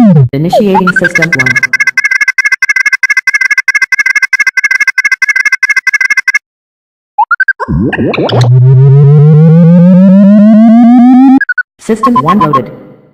Initiating system 1. System 1 loaded.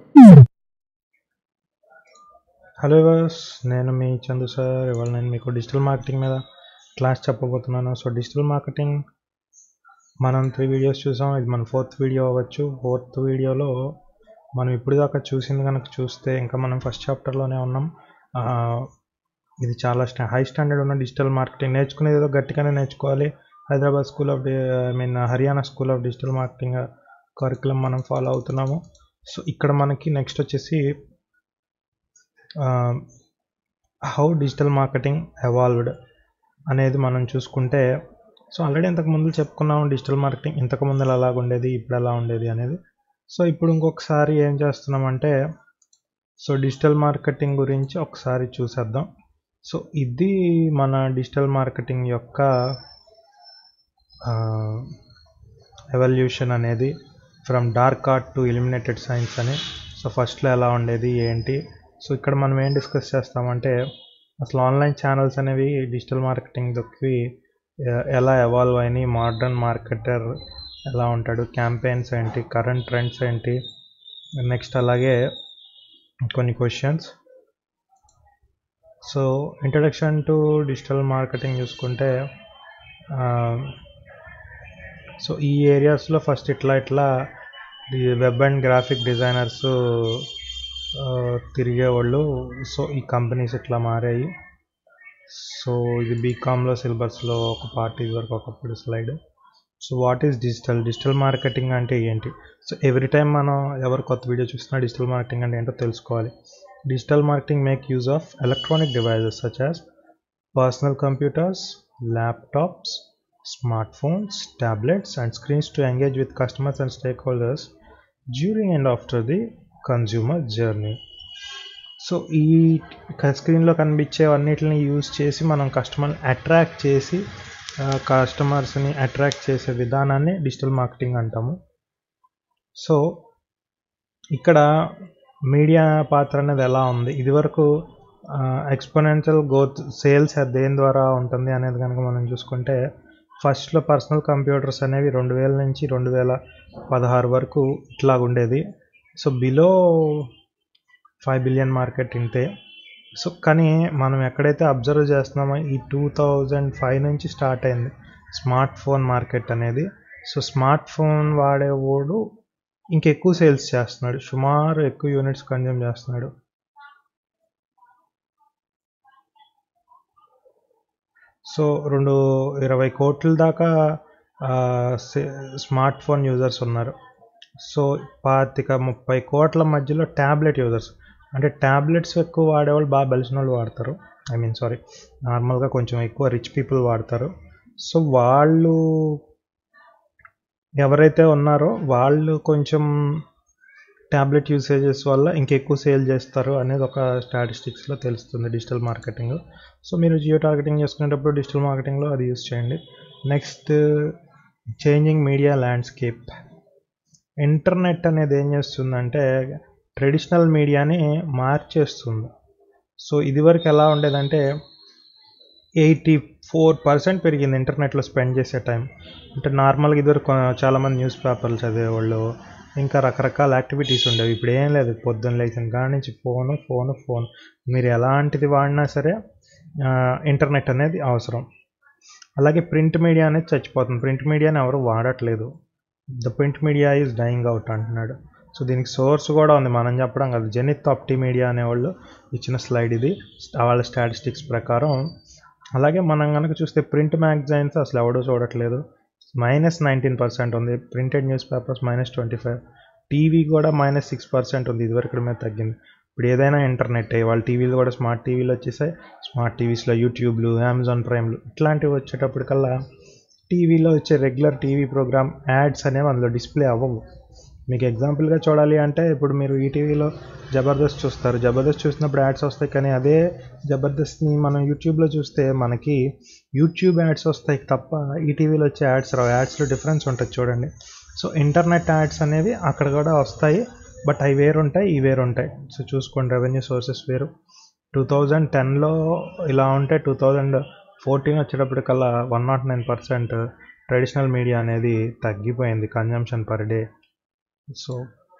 Hello viewers నేను మీ Chandu sir ఇవాళ నేను మీకు డిజిటల్ మార్కెటింగ్ మీద క్లాస్ చెప్పబోతున్నాను సో డిజిటల్ మార్కెటింగ్ మనం త్రీ వీడియోస్ చూసాం ఇది మన ఫోర్త్ వీడియో అవ్వచ్చు ఫోర్త్ వీడియోలో మనం ఇప్పుడు దాకా చూసింది కనుక చూస్తే ఇంకా మనం ఫస్ట్ చాప్టర్లోనే ఉన్నాం ఆ, ఇది చాలా స్టా హై స్టాండర్డ్ ఉన్న డిజిటల్ మార్కెటింగ్ నేర్చుకునేది ఏదో గట్టిగానే నేర్చుకోవాలి Hyderabad school of I mean Haryana school of digital marketing curriculum మనం ఫాలో అవుతున్నాము సో ఇక్కడ మనకి నెక్స్ట్ వచ్చేసి హౌ డిజిటల్ మార్కెటింగ్ ఎవాల్వ్డ్ అనేది మనం చూసుకుంటే సో ఆల్రెడీ ఇంతకు ముందు చెప్పుకున్నాం డిజిటల్ మార్కెటింగ్ ఇంతకు ముందు ఎలా ఉండేది ఇప్పుడు ఎలా ఉండేది అనేది సో ఇప్పుడు ఇంకొకసారి ఏం చేస్తున్నామంటే సో డిజిటల్ మార్కెటింగ్ గురించి ఒకసారి చూసేద్దాం సో ఇది మన డిజిటల్ మార్కెటింగ్ యొక్క ఎవల్యూషన్ అనేది from dark art to illuminated science అని సో ఫస్ట్లో ఎలా ఉండేది ఏంటి సో ఇక్కడ మనం ఏం డిస్కస్ చేస్తామంటే అసలు ఆన్లైన్ ఛానల్స్ అనేవి డిజిటల్ మార్కెటింగ్కి ఎలా ఎవాల్వ్ అయినాయి మోడర్న్ మార్కెటర్ ఎలా ఉంటాడు క్యాంపెయిన్స్ ఏంటి కరెంట్ ట్రెండ్స్ ఏంటి నెక్స్ట్ అలాగే కొన్ని questions so introduction to digital marketing చూసుకుంటే సో ఈ ఏరియాస్లో ఫస్ట్ ఇట్లా ఇట్లా ఈ వెబ్ అండ్ గ్రాఫిక్ డిజైనర్స్ తిరిగేవాళ్ళు సో ఈ కంపెనీస్ ఇట్లా మారాయి సో ఇది బీకామ్లో సిలబస్లో ఒక పార్ట్ ఇది వరకు ఒకప్పుడు slide so what is digital digital marketing అంటే ఏంటి సో ఎవ్రీ టైం మనం ఎవరు కొత్త వీడియో చూసినా డిజిటల్ మార్కెటింగ్ అంటే ఏంటో తెలుసుకోవాలి digital marketing make use of electronic devices such as personal computers laptops smartphones, tablets, and screens to engage with customers and stakeholders during and after the consumer journey. So ఈ స్క్రీన్లో కనిపించే అన్నిటిని use చేసి మనం కస్టమర్ని అట్రాక్ట్ చేసి కస్టమర్స్ని attract చేసే విధానాన్ని డిజిటల్ మార్కెటింగ్ అంటాము సో ఇక్కడ మీడియా పాత్ర అనేది ఎలా ఉంది ఇదివరకు ఎక్స్పోనెన్షియల్ గ్రోత్ సేల్స్ దేని ద్వారా ఉంటుంది అనేది కనుక మనం చూసుకుంటే ఫస్ట్లో పర్సనల్ కంప్యూటర్స్ అనేవి రెండు వేల నుంచి రెండు వేల పదహారు వరకు ఇట్లా ఉండేది so below five billion market ఇంతే సో కానీ మనం ఎక్కడైతే అబ్జర్వ్ చేస్తున్నామో ఈ టూ థౌజండ్ ఫైవ్ నుంచి స్టార్ట్ అయింది స్మార్ట్ ఫోన్ మార్కెట్ అనేది సో స్మార్ట్ ఫోన్ వాడేవాడు ఇంకెక్కువ సేల్స్ చేస్తున్నాడు సుమారు ఎక్కువ యూనిట్స్ కన్జ్యూమ్ చేస్తున్నాడు సో రెండు ఇరవై కోట్ల దాకా స్మార్ట్ ఫోన్ యూజర్స్ ఉన్నారు సో పాతిక ముప్పై కోట్ల మధ్యలో ట్యాబ్లెట్ యూజర్స్ అంటే ట్యాబ్లెట్స్ ఎక్కువ వాడేవాళ్ళు బాగా బలిసిన వాళ్ళు వాడతారు ఐ మీన్ సారీ నార్మల్గా కొంచెం ఎక్కువ రిచ్ పీపుల్ వాడతారు సో వాళ్ళు ఎవరైతే ఉన్నారో వాళ్ళు కొంచెం ట్యాబ్లెట్ యూసేజెస్ వల్ల ఇంకెక్కువ సేల్ చేస్తారు అనేది ఒక స్టాటిస్టిక్స్లో తెలుస్తుంది డిజిటల్ మార్కెటింగ్ సో మీరు జియో టార్గెటింగ్ చేసుకునేటప్పుడు డిజిటల్ మార్కెటింగ్లో అది యూస్ చేయండి next changing media landscape internet అనేది ఏం చేస్తుందంటే ట్రెడిషనల్ మీడియాని మార్చేస్తుంది సో ఇదివరకు ఎలా ఉండేదంటే ఎయిటీ ఫోర్ పర్సెంట్ పెరిగింది ఇంటర్నెట్లో స్పెండ్ చేసే టైం అంటే నార్మల్గా ఇదివరకు చాలామంది న్యూస్ పేపర్లు చదివేవాళ్ళు ఇంకా రకరకాల యాక్టివిటీస్ ఉండేవి ఇప్పుడు ఏం లేదు పొద్దున్న లేచిన కాడి నుంచి ఫోను ఫోను ఫోన్ మీరు ఎలాంటిది వాడినా సరే ఇంటర్నెట్ అనేది అవసరం అలాగే ప్రింట్ మీడియా అనేది చచ్చిపోతుంది ప్రింట్ మీడియాని ఎవరు వాడట్లేదు the print media is dying out అంటున్నాడు సో దీనికి సోర్స్ కూడా ఉంది మనం చెప్పడం కాదు జెనిత్ ఆప్టి మీడియా అనేవాళ్ళు ఇచ్చిన స్లైడ్ ఇది వాళ్ళ స్టాటిస్టిక్స్ ప్రకారం అలాగే మనం కనుక చూస్తే ప్రింట్ మ్యాగజైన్స్ అసలు ఎవడూ చూడట్లేదు మైనస్ నైన్టీన్ పర్సెంట్ ఉంది printed news papers minus twenty five TV కూడా మైనస్ సిక్స్ పర్సెంట్ ఉంది ఇదివరకు మీద తగ్గింది ఇప్పుడు ఏదైనా ఇంటర్నెట్ వాళ్ళ టీవీలు కూడా స్మార్ట్ టీవీలు వచ్చేసాయి స్మార్ట్ టీవీస్లో యూట్యూబ్లు అమెజాన్ ప్రైమ్లు ఇట్లాంటివి వచ్చేటప్పటికల్లా టీవీలో వచ్చే రెగ్యులర్ టీవీ ప్రోగ్రామ్ యాడ్స్ అనేవి అందులో డిస్ప్లే అవ్వవు మీకు ఎగ్జాంపుల్గా చూడాలి అంటే ఇప్పుడు మీరు ఈటీవీలో జబర్దస్త్ చూస్తారు జబర్దస్త్ చూసినప్పుడు యాడ్స్ వస్తాయి కానీ అదే జబర్దస్త్ని మనం యూట్యూబ్లో చూస్తే మనకి యూట్యూబ్ యాడ్స్ వస్తాయి తప్ప ఈటీవీలో వచ్చే యాడ్స్ రావు యాడ్స్లో డిఫరెన్స్ ఉంటుంది చూడండి సో ఇంటర్నెట్ యాడ్స్ అనేవి అక్కడ కూడా వస్తాయి బట్ అవి వేరు ఉంటాయి ఈ వేరు ఉంటాయి సో చూసుకోండి రెవెన్యూ సోర్సెస్ వేరు టూ థౌజండ్ టెన్లో ఇలా ఉంటే టూ థౌజండ్ ఫోర్టీన్ వచ్చేటప్పటికల్లా one not nine percent traditional media అనేది తగ్గిపోయింది కన్జంప్షన్ పర్ డే సో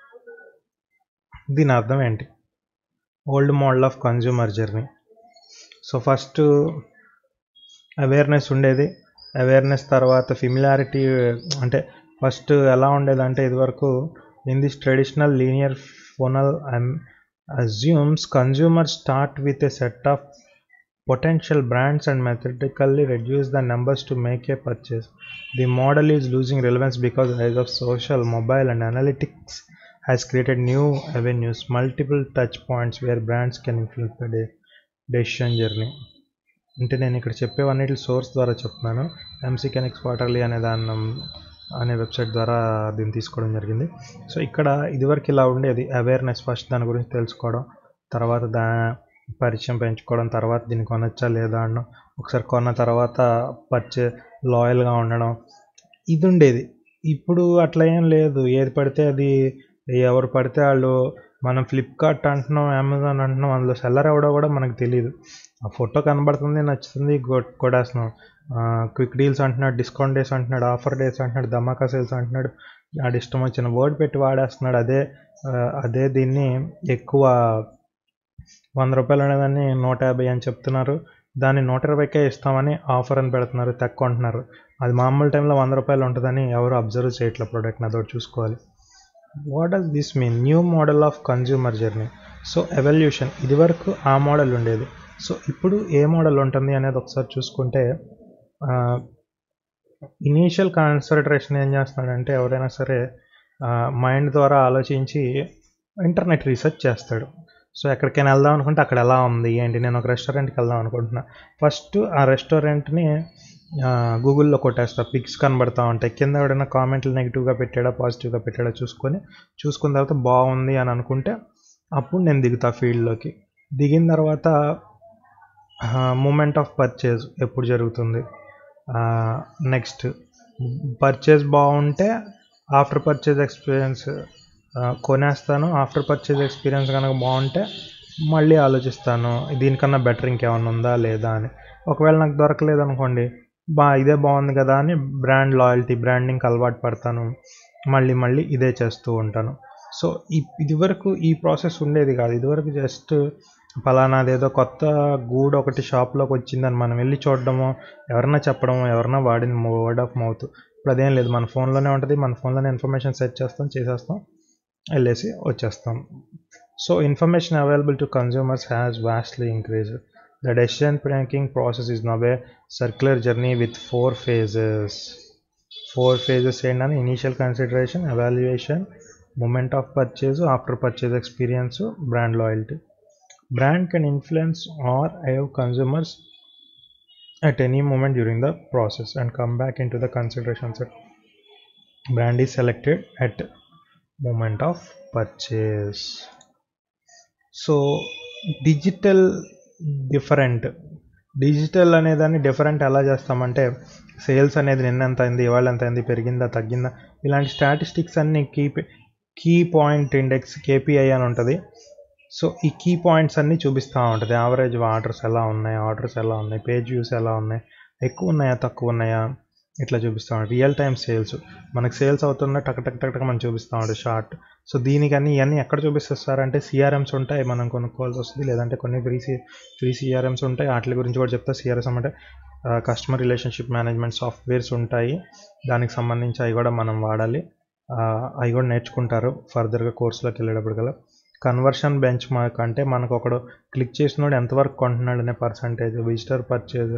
దీని అర్థం ఏంటి old model of consumer journey so first awareness ఉండేది అవేర్నెస్ తర్వాత ఫిమిలారిటీ అంటే ఫస్ట్ ఎలా ఉండేదంటే ఇదివరకు in this traditional linear funnel and assumes consumer start with a set of potential brands and methodically reduce the numbers to make a purchase. The model is losing relevance because the rise of social, mobile, and analytics has created new avenues, multiple touch points where brands can influence the de- decision journey. అంటే నేను ఇక్కడ చెప్పేవన్నిటి source ద్వారా చెప్తున్నాను MC కెనిక్స్ quarterly అనే దాన్ని అనే website ద్వారా దీన్ని తీసుకోవడం జరిగింది సో ఇక్కడ ఇదివరకు ఇలా ఉండేది అవేర్నెస్ ఫస్ట్ దాని గురించి తెలుసుకోవడం తర్వాత దా పరిచయం పెంచుకోవడం తర్వాత దీన్ని కొనొచ్చా లేదా అనడం ఒకసారి కొన్న తర్వాత పర్చే లాయల్గా ఉండడం ఇది ఉండేది ఇప్పుడు అట్లా ఏం లేదు ఏది పడితే అది ఎవరు పడితే వాళ్ళు మనం ఫ్లిప్కార్ట్ అంటున్నాం అమెజాన్ అంటున్నాం అందులో సెల్లర్ ఎవడో కూడా మనకు తెలియదు ఆ ఫోటో కనబడుతుంది నచ్చుతుంది కొ- కొట్టేస్తున్నాం క్విక్ డీల్స్ అంటున్నాడు డిస్కౌంట్ డేస్ అంటున్నాడు ఆఫర్ డేస్ అంటున్నాడు ధమాకా సేల్స్ అంటున్నాడు ఆడి ఇష్టం వచ్చిన వర్డ్ పెట్టి వాడేస్తున్నాడు అదే ఆ, అదే దీన్ని ఎక్కువ వంద రూపాయలు అనేదాన్ని నూట యాభై అని చెప్తున్నారు దాన్ని నూట ఇరవైకే ఇస్తామని ఆఫర్ అని పెడుతున్నారు తక్కువ అంటున్నారు అది మామూలు టైంలో వంద రూపాయలు ఉంటుందని ఎవరు అబ్జర్వ్ చేయట్లేదు ప్రోడక్ట్ని అదొకటి చూసుకోవాలి what does this mean new model of consumer journey so evolution ఇదివరకు ఆ మోడల్ ఉండేది సో ఇప్పుడు ఏ మోడల్ ఉంటుంది అనేది ఒకసారి చూసుకుంటే ఇనీషియల్ కాన్సన్ట్రేషన్ ఏం చేస్తున్నాడంటే ఎవరైనా సరే మైండ్ ద్వారా ఆలోచించి ఇంటర్నెట్ రీసెర్చ్ చేస్తాడు సో ఎక్కడికైనా వెళ్దాం అనుకుంటే అక్కడ ఎలా ఉంది ఏంటి నేను ఒక రెస్టారెంట్కి వెళ్దాం అనుకుంటున్నా ఫస్ట్ ఆ రెస్టారెంట్ని గూగుల్లో కొట్టేస్తా పిక్స్ కనబడతా ఉంటాయి కింద ఎవడైనా కామెంట్లు నెగిటివ్గా పెట్టాడా పాజిటివ్గా పెట్టాడా చూసుకొని చూసుకున్న తర్వాత బాగుంది అని అనుకుంటే అప్పుడు నేను దిగుతా ఫీల్డ్లోకి దిగిన తర్వాత మూమెంట్ ఆఫ్ పర్చేజ్ ఎప్పుడు జరుగుతుంది నెక్స్ట్ పర్చేజ్ బాగుంటే ఆఫ్టర్ పర్చేజ్ ఎక్స్పీరియన్స్ కొనేస్తాను ఆఫ్టర్ పర్చేజ్ ఎక్స్పీరియన్స్ కనుక బాగుంటే మళ్ళీ ఆలోచిస్తాను దీనికన్నా బెటర్ ఇంకేమన్నా ఉందా లేదా అని ఒకవేళ నాకు దొరకలేదు అనుకోండి బా ఇదే బాగుంది కదా అని బ్రాండ్ లాయల్టీ బ్రాండింగ్కి అలవాటు పడతాను మళ్ళీ మళ్ళీ ఇదే చేస్తూ ఉంటాను సో ఇదివరకు ఈ ప్రాసెస్ ఉండేది కాదు ఇదివరకు జస్ట్ ఫలానాది ఏదో కొత్త గూడ్ ఒకటి షాప్లోకి వచ్చిందని మనం వెళ్ళి చూడడము ఎవరన్నా చెప్పడము ఎవరన్నా వాడిన వర్డ్ ఆఫ్ మౌత్ ఇప్పుడు అదేం లేదు మన ఫోన్లోనే ఉంటుంది మన ఫోన్లోనే ఇన్ఫర్మేషన్ సెట్ చేస్తాం చేసేస్తాం వెళ్ళేసి వచ్చేస్తాం so information available to consumers has vastly increase the decision making process is now a circular journey with four phases four phases ఏంటని initial consideration evaluation moment of purchase after purchase experience brand loyalty brand can influence or have consumers at any moment during the process and come back into the consideration set brand is selected at moment of purchase so digital different digital అనేదాన్ని different ఎలా చేస్తామంటే sales అనేది నిన్న ఎంత అయింది ఇవాళ ఎంత అయింది పెరిగిందా తగ్గిందా ఇలాంటి స్టాటిస్టిక్స్ అన్ని key key point index KPI అని ఉంటుంది సో ఈ కీ పాయింట్స్ అన్నీ చూపిస్తూ ఉంటుంది యావరేజ్ ఆర్డర్స్ ఎలా ఉన్నాయి ఆర్డర్స్ ఎలా ఉన్నాయి పేజ్ వ్యూస్ ఎలా ఉన్నాయి ఎక్కువ ఉన్నాయా తక్కువ ఉన్నాయా ఇట్లా చూపిస్తూ ఉంటుంది రియల్ టైమ్ సేల్స్ మనకు సేల్స్ అవుతున్న టక్ టక్ టక్ టక్ మనం చూపిస్తూ ఉంటుంది షార్ట్ సో దీనికన్నీ ఇవన్నీ ఎక్కడ చూపిస్తారు అంటే సిఆర్ఎమ్స్ ఉంటాయి మనం కొనుక్కోవాల్సి వస్తుంది లేదంటే కొన్ని ఫ్రీ సి ఫ్రీ సిఆర్ఎమ్స్ ఉంటాయి వాటి గురించి కూడా చెప్తా సిఆర్ఎస్ అంటే కస్టమర్ రిలేషన్షిప్ మేనేజ్మెంట్ సాఫ్ట్వేర్స్ ఉంటాయి దానికి సంబంధించి అవి కూడా మనం వాడాలి అవి కూడా నేర్చుకుంటారు ఫర్దర్గా కోర్సులోకి వెళ్ళేటప్పుడు గల కన్వర్షన్ బెంచ్ మార్క్ అంటే మనకు ఒకడు క్లిక్ చేసినోడు ఎంతవరకు కొంటున్నాడు అనే పర్సంటేజ్ విజిటర్ పర్చేజ్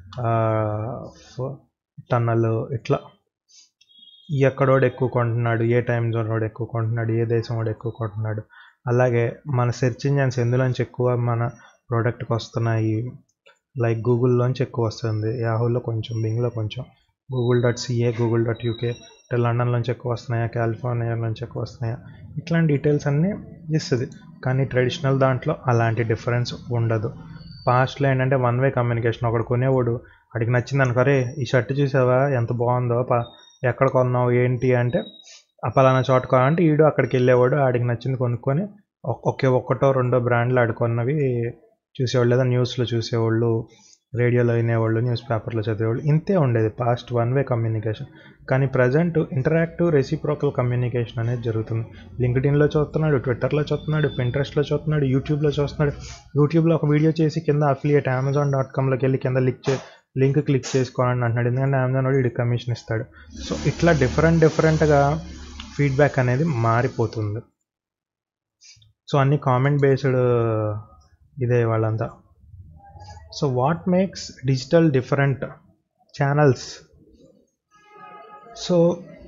టన్నల్ ఇట్లా ఎక్కడోడు ఎక్కువ కొంటున్నాడు ఏ టైం జోన్ వాడు ఎక్కువ కొంటున్నాడు ఏ దేశం వాడు ఎక్కువ కొంటున్నాడు అలాగే మన సెర్చ్ ఇంజన్స్ ఎందులోంచి ఎక్కువ మన ప్రోడక్ట్కి వస్తున్నాయి లైక్ గూగుల్లోంచి ఎక్కువ వస్తుంది యాహూలో కొంచెం బింగ్లో కొంచెం Google dot CA Google dot UK అంటే లండన్లోంచి ఎక్కువ వస్తున్నాయా కాలిఫోర్నియా నుంచి ఎక్కువ వస్తున్నాయా ఇట్లాంటి డీటెయిల్స్ అన్నీ ఇస్తుంది కానీ ట్రెడిషనల్ దాంట్లో అలాంటి డిఫరెన్స్ ఉండదు పాస్ట్లో ఏంటంటే వన్ వే కమ్యూనికేషన్ ఒకడు కొనేవాడు అడిగి నచ్చింది అనుకోరే ఈ షర్ట్ చూసావా ఎంత బాగుందో పా ఎక్కడ కొన్నావు ఏంటి అంటే ఆ పలానా చోట కావాలంటే ఈడు అక్కడికి వెళ్ళేవాడు ఆడికి నచ్చింది కొనుక్కొని ఒక్- ఒకే ఒక్కటో రెండో బ్రాండ్లు ఆడుకున్నవి చూసేవాళ్ళు లేదా న్యూస్లో చూసేవాళ్ళు రేడియోలో వినేవాళ్ళు న్యూస్ పేపర్లో చదివేవాళ్ళు ఇంతే ఉండేది పాస్ట్ వన్ వే కమ్యూనికేషన్ కానీ ప్రజెంట్ ఇంటరాక్టివ్ రెసిప్రోకల్ కమ్యూనికేషన్ అనేది జరుగుతుంది లింక్డ్ఇన్లో చూస్తున్నాడు ట్విట్టర్లో చూస్తున్నాడు పింట్రెస్ట్లో చూస్తున్నాడు యూట్యూబ్లో చూస్తున్నాడు యూట్యూబ్లో ఒక వీడియో చేసి కింద అఫిలియేట్ అమెజాన్ డాట్ కామ్లోకి వెళ్ళి కింద లిక్ చే లింక్ క్లిక్ చేసుకోవాలని అంటున్నాడు ఎందుకంటే అమెజాన్ వాడు వీడికి కమిషన్ ఇస్తాడు సో ఇట్లా డిఫరెంట్ డిఫరెంట్గా ఫీడ్బ్యాక్ అనేది మారిపోతుంది సో అన్ని కామెంట్ బేస్డ్ ఇదే వాళ్ళంతా so what makes digital different channels so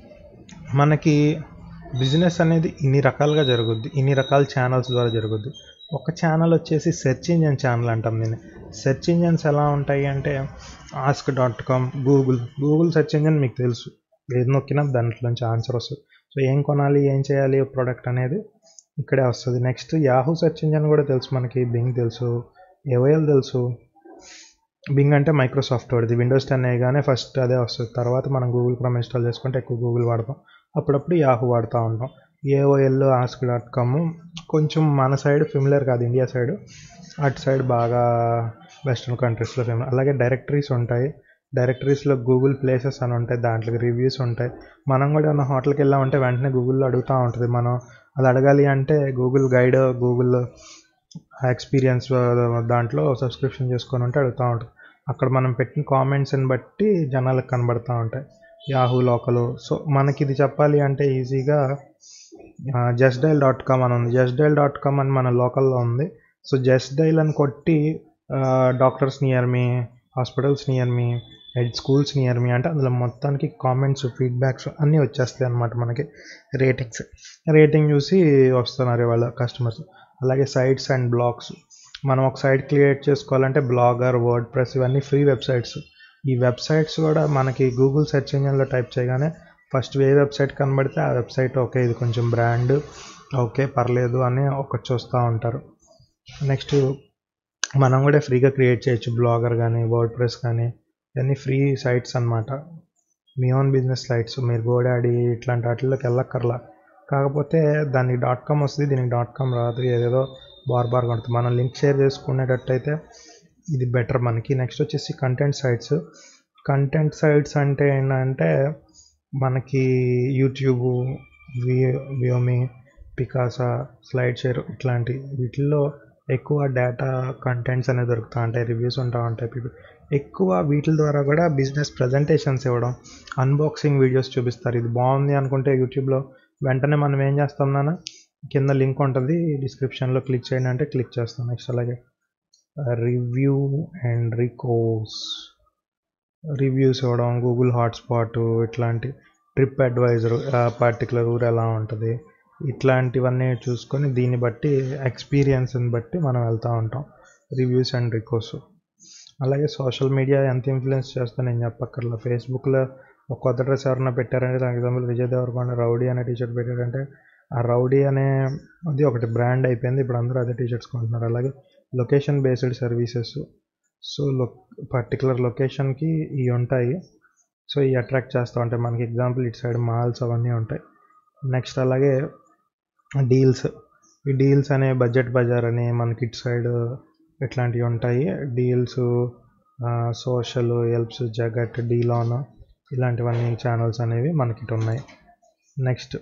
మనకి బిజినెస్ అనేది ఇన్ని రకాలుగా జరుగుద్ది ఇన్ని రకాల ఛానల్స్ ద్వారా జరుగుద్ది ఒక ఛానల్ వచ్చేసి సెర్చ్ ఇంజన్ ఛానల్ అంటాం దీన్ని సెర్చ్ ఇంజన్స్ ఎలా ఉంటాయి అంటే ask dot com Google Google search engine మీకు తెలుసు ఏది నొక్కినా దాంట్లోంచి ఆన్సర్ వస్తుంది సో ఏం కొనాలి ఏం చేయాలి ప్రోడక్ట్ అనేది ఇక్కడే వస్తుంది నెక్స్ట్ యాహూ సెర్చ్ ఇంజన్ కూడా తెలుసు మనకి బింగ్ తెలుసు ఏవైఎల్ తెలుసు బింగ్ అంటే మైక్రోసాఫ్ట్ వాడిది విండోస్ టెన్ అయ్యగానే ఫస్ట్ అదే వస్తుంది తర్వాత మనం గూగుల్ క్రోమ్ ఇన్స్టాల్ చేసుకుంటే ఎక్కువ గూగుల్ వాడతాం అప్పుడప్పుడు యాహూ వాడుతూ ఉంటాం ఏఓఎల్ ఆస్క్ డాట్ కామ్ కొంచెం మన సైడ్ ఫిమిలర్ కాదు ఇండియా సైడ్ అటు సైడ్ బాగా వెస్ట్రన్ కంట్రీస్లో ఫేమస్ అలాగే డైరెక్టరీస్ ఉంటాయి డైరెక్టరీస్లో గూగుల్ ప్లేసెస్ అని ఉంటాయి దాంట్లోకి రివ్యూస్ ఉంటాయి మనం కూడా ఏమైనా హోటల్కి వెళ్ళామంటే వెంటనే గూగుల్లో అడుగుతూ ఉంటుంది మనం అది అడగాలి అంటే గూగుల్ గైడ్ గూగుల్ ఎక్స్పీరియన్స్ దాంట్లో సబ్స్క్రిప్షన్ చేసుకొని ఉంటే అడుగుతూ ఉంటుంది అక్కడ మనం పెట్టిన కామెంట్స్ని బట్టి జనాలకు కనబడుతూ ఉంటాయి యాహూ లోకల్ సో మనకి ఇది చెప్పాలి అంటే ఈజీగా జస్ట్ డైల్ డాట్ కామ్ అని ఉంది జస్ట్ డైల్ డాట్ కామ్ అని మన లోకల్లో ఉంది సో జస్ట్ డైల్ అని కొట్టి doctors near me hospitals near me head schools near me అంటే అందులో మొత్తానికి కామెంట్స్ ఫీడ్బ్యాక్స్ అన్నీ వచ్చేస్తాయి అన్నమాట మనకి రేటింగ్స్ రేటింగ్ చూసి వస్తున్నారు వాళ్ళ కస్టమర్స్ అలాగే సైట్స్ అండ్ బ్లాగ్స్ మనం ఒక సైట్ క్రియేట్ చేసుకోవాలంటే బ్లాగర్ వర్డ్ ప్రెస్ ఇవన్నీ ఫ్రీ వెబ్సైట్స్ ఈ వెబ్సైట్స్ కూడా మనకి గూగుల్ సెర్చ్ ఇంజిన్లో టైప్ చేయగానే ఫస్ట్ ఏ వెబ్సైట్ కనబడితే ఆ వెబ్సైట్ ఓకే ఇది కొంచెం బ్రాండ్ ఓకే పర్లేదు అని ఒకటి చూస్తూ ఉంటారు నెక్స్ట్ మనం కూడా ఫ్రీగా క్రియేట్ చేయొచ్చు బ్లాగర్ కానీ వర్డ్ ప్రెస్ కానీ ఇవన్నీ ఫ్రీ సైట్స్ అన్నమాట మీ ఓన్ బిజినెస్ సైట్స్ మీరు గోడాడి ఇట్లాంటి వాటిల్లోకి వెళ్ళక్కర్లా కాకపోతే దానికి డాట్ కామ్ వస్తుంది దీనికి డాట్ కామ్ రాదు ఏదేదో బార్ బార్గా ఉంటుంది మనం లింక్ షేర్ చేసుకునేటట్టయితే ఇది బెటర్ మనకి నెక్స్ట్ వచ్చేసి కంటెంట్ సైట్స్ కంటెంట్ సైట్స్ అంటే ఏంటంటే మనకి YouTube Vimeo Picasa SlideShare ఇట్లాంటి వీటిల్లో ఎక్కువ డేటా కంటెంట్స్ అనేవి దొరుకుతూ ఉంటాయి రివ్యూస్ ఉంటా ఉంటాయి people ఎక్కువ వీటి ద్వారా కూడా బిజినెస్ ప్రజెంటేషన్స్ ఇవ్వడం అన్బాక్సింగ్ వీడియోస్ చూపిస్తారు ఇది బాగుంది అనుకుంటే యూట్యూబ్లో వెంటనే మనం ఏం చేస్తాం నాన్న కింద లింక్ ఉంటుంది డిస్క్రిప్షన్లో క్లిక్ చేయండి అంటే క్లిక్ చేస్తాం నెక్స్ట్ అలాగే రివ్యూ అండ్ రికోర్స్ రివ్యూస్ ఇవ్వడం గూగుల్ హాట్స్పాట్ ఇట్లాంటి ట్రిప్ అడ్వైజర్ పర్టికులర్ ఊరు ఎలా ఉంటుంది ఇట్లాంటివన్నీ చూసుకొని దీన్ని బట్టి ఎక్స్పీరియన్స్ని బట్టి మనం వెళ్తూ ఉంటాం రివ్యూస్ అండ్ రికోర్స్ అలాగే సోషల్ మీడియా ఎంత ఇన్ఫ్లుయెన్స్ చేస్తా నేను చెప్పక్కర్లా ఫేస్బుక్లో ఒక కొత్త డ్రెస్ ఎవరైనా పెట్టారంటే for example Vijay Deverakonda rowdy అనే టీషర్ట్ పెట్టారంటే ఆ రౌడీ అనే అది ఒకటి బ్రాండ్ అయిపోయింది ఇప్పుడు అందరూ అదే టీషర్ట్స్ కొంటున్నారు అలాగే లొకేషన్ బేస్డ్ సర్వీసెస్ సో లొ పర్టికులర్ లొకేషన్కి ఇవి ఉంటాయి సో ఇవి అట్రాక్ట్ చేస్తూ ఉంటాయి మనకి ఎగ్జాంపుల్ ఇటు సైడ్ మాల్స్ అవన్నీ ఉంటాయి నెక్స్ట్ అలాగే డీల్స్ ఈ డీల్స్ అనే బడ్జెట్ బజార్ అని మనకి ఇటు సైడ్ ఇట్లాంటివి ఉంటాయి డీల్స్ సోషల్ హెల్ప్స్ జగట్ డీలాన్ ఇలాంటివన్నీ ఛానల్స్ అనేవి మనకి ఇటు ఉన్నాయి నెక్స్ట్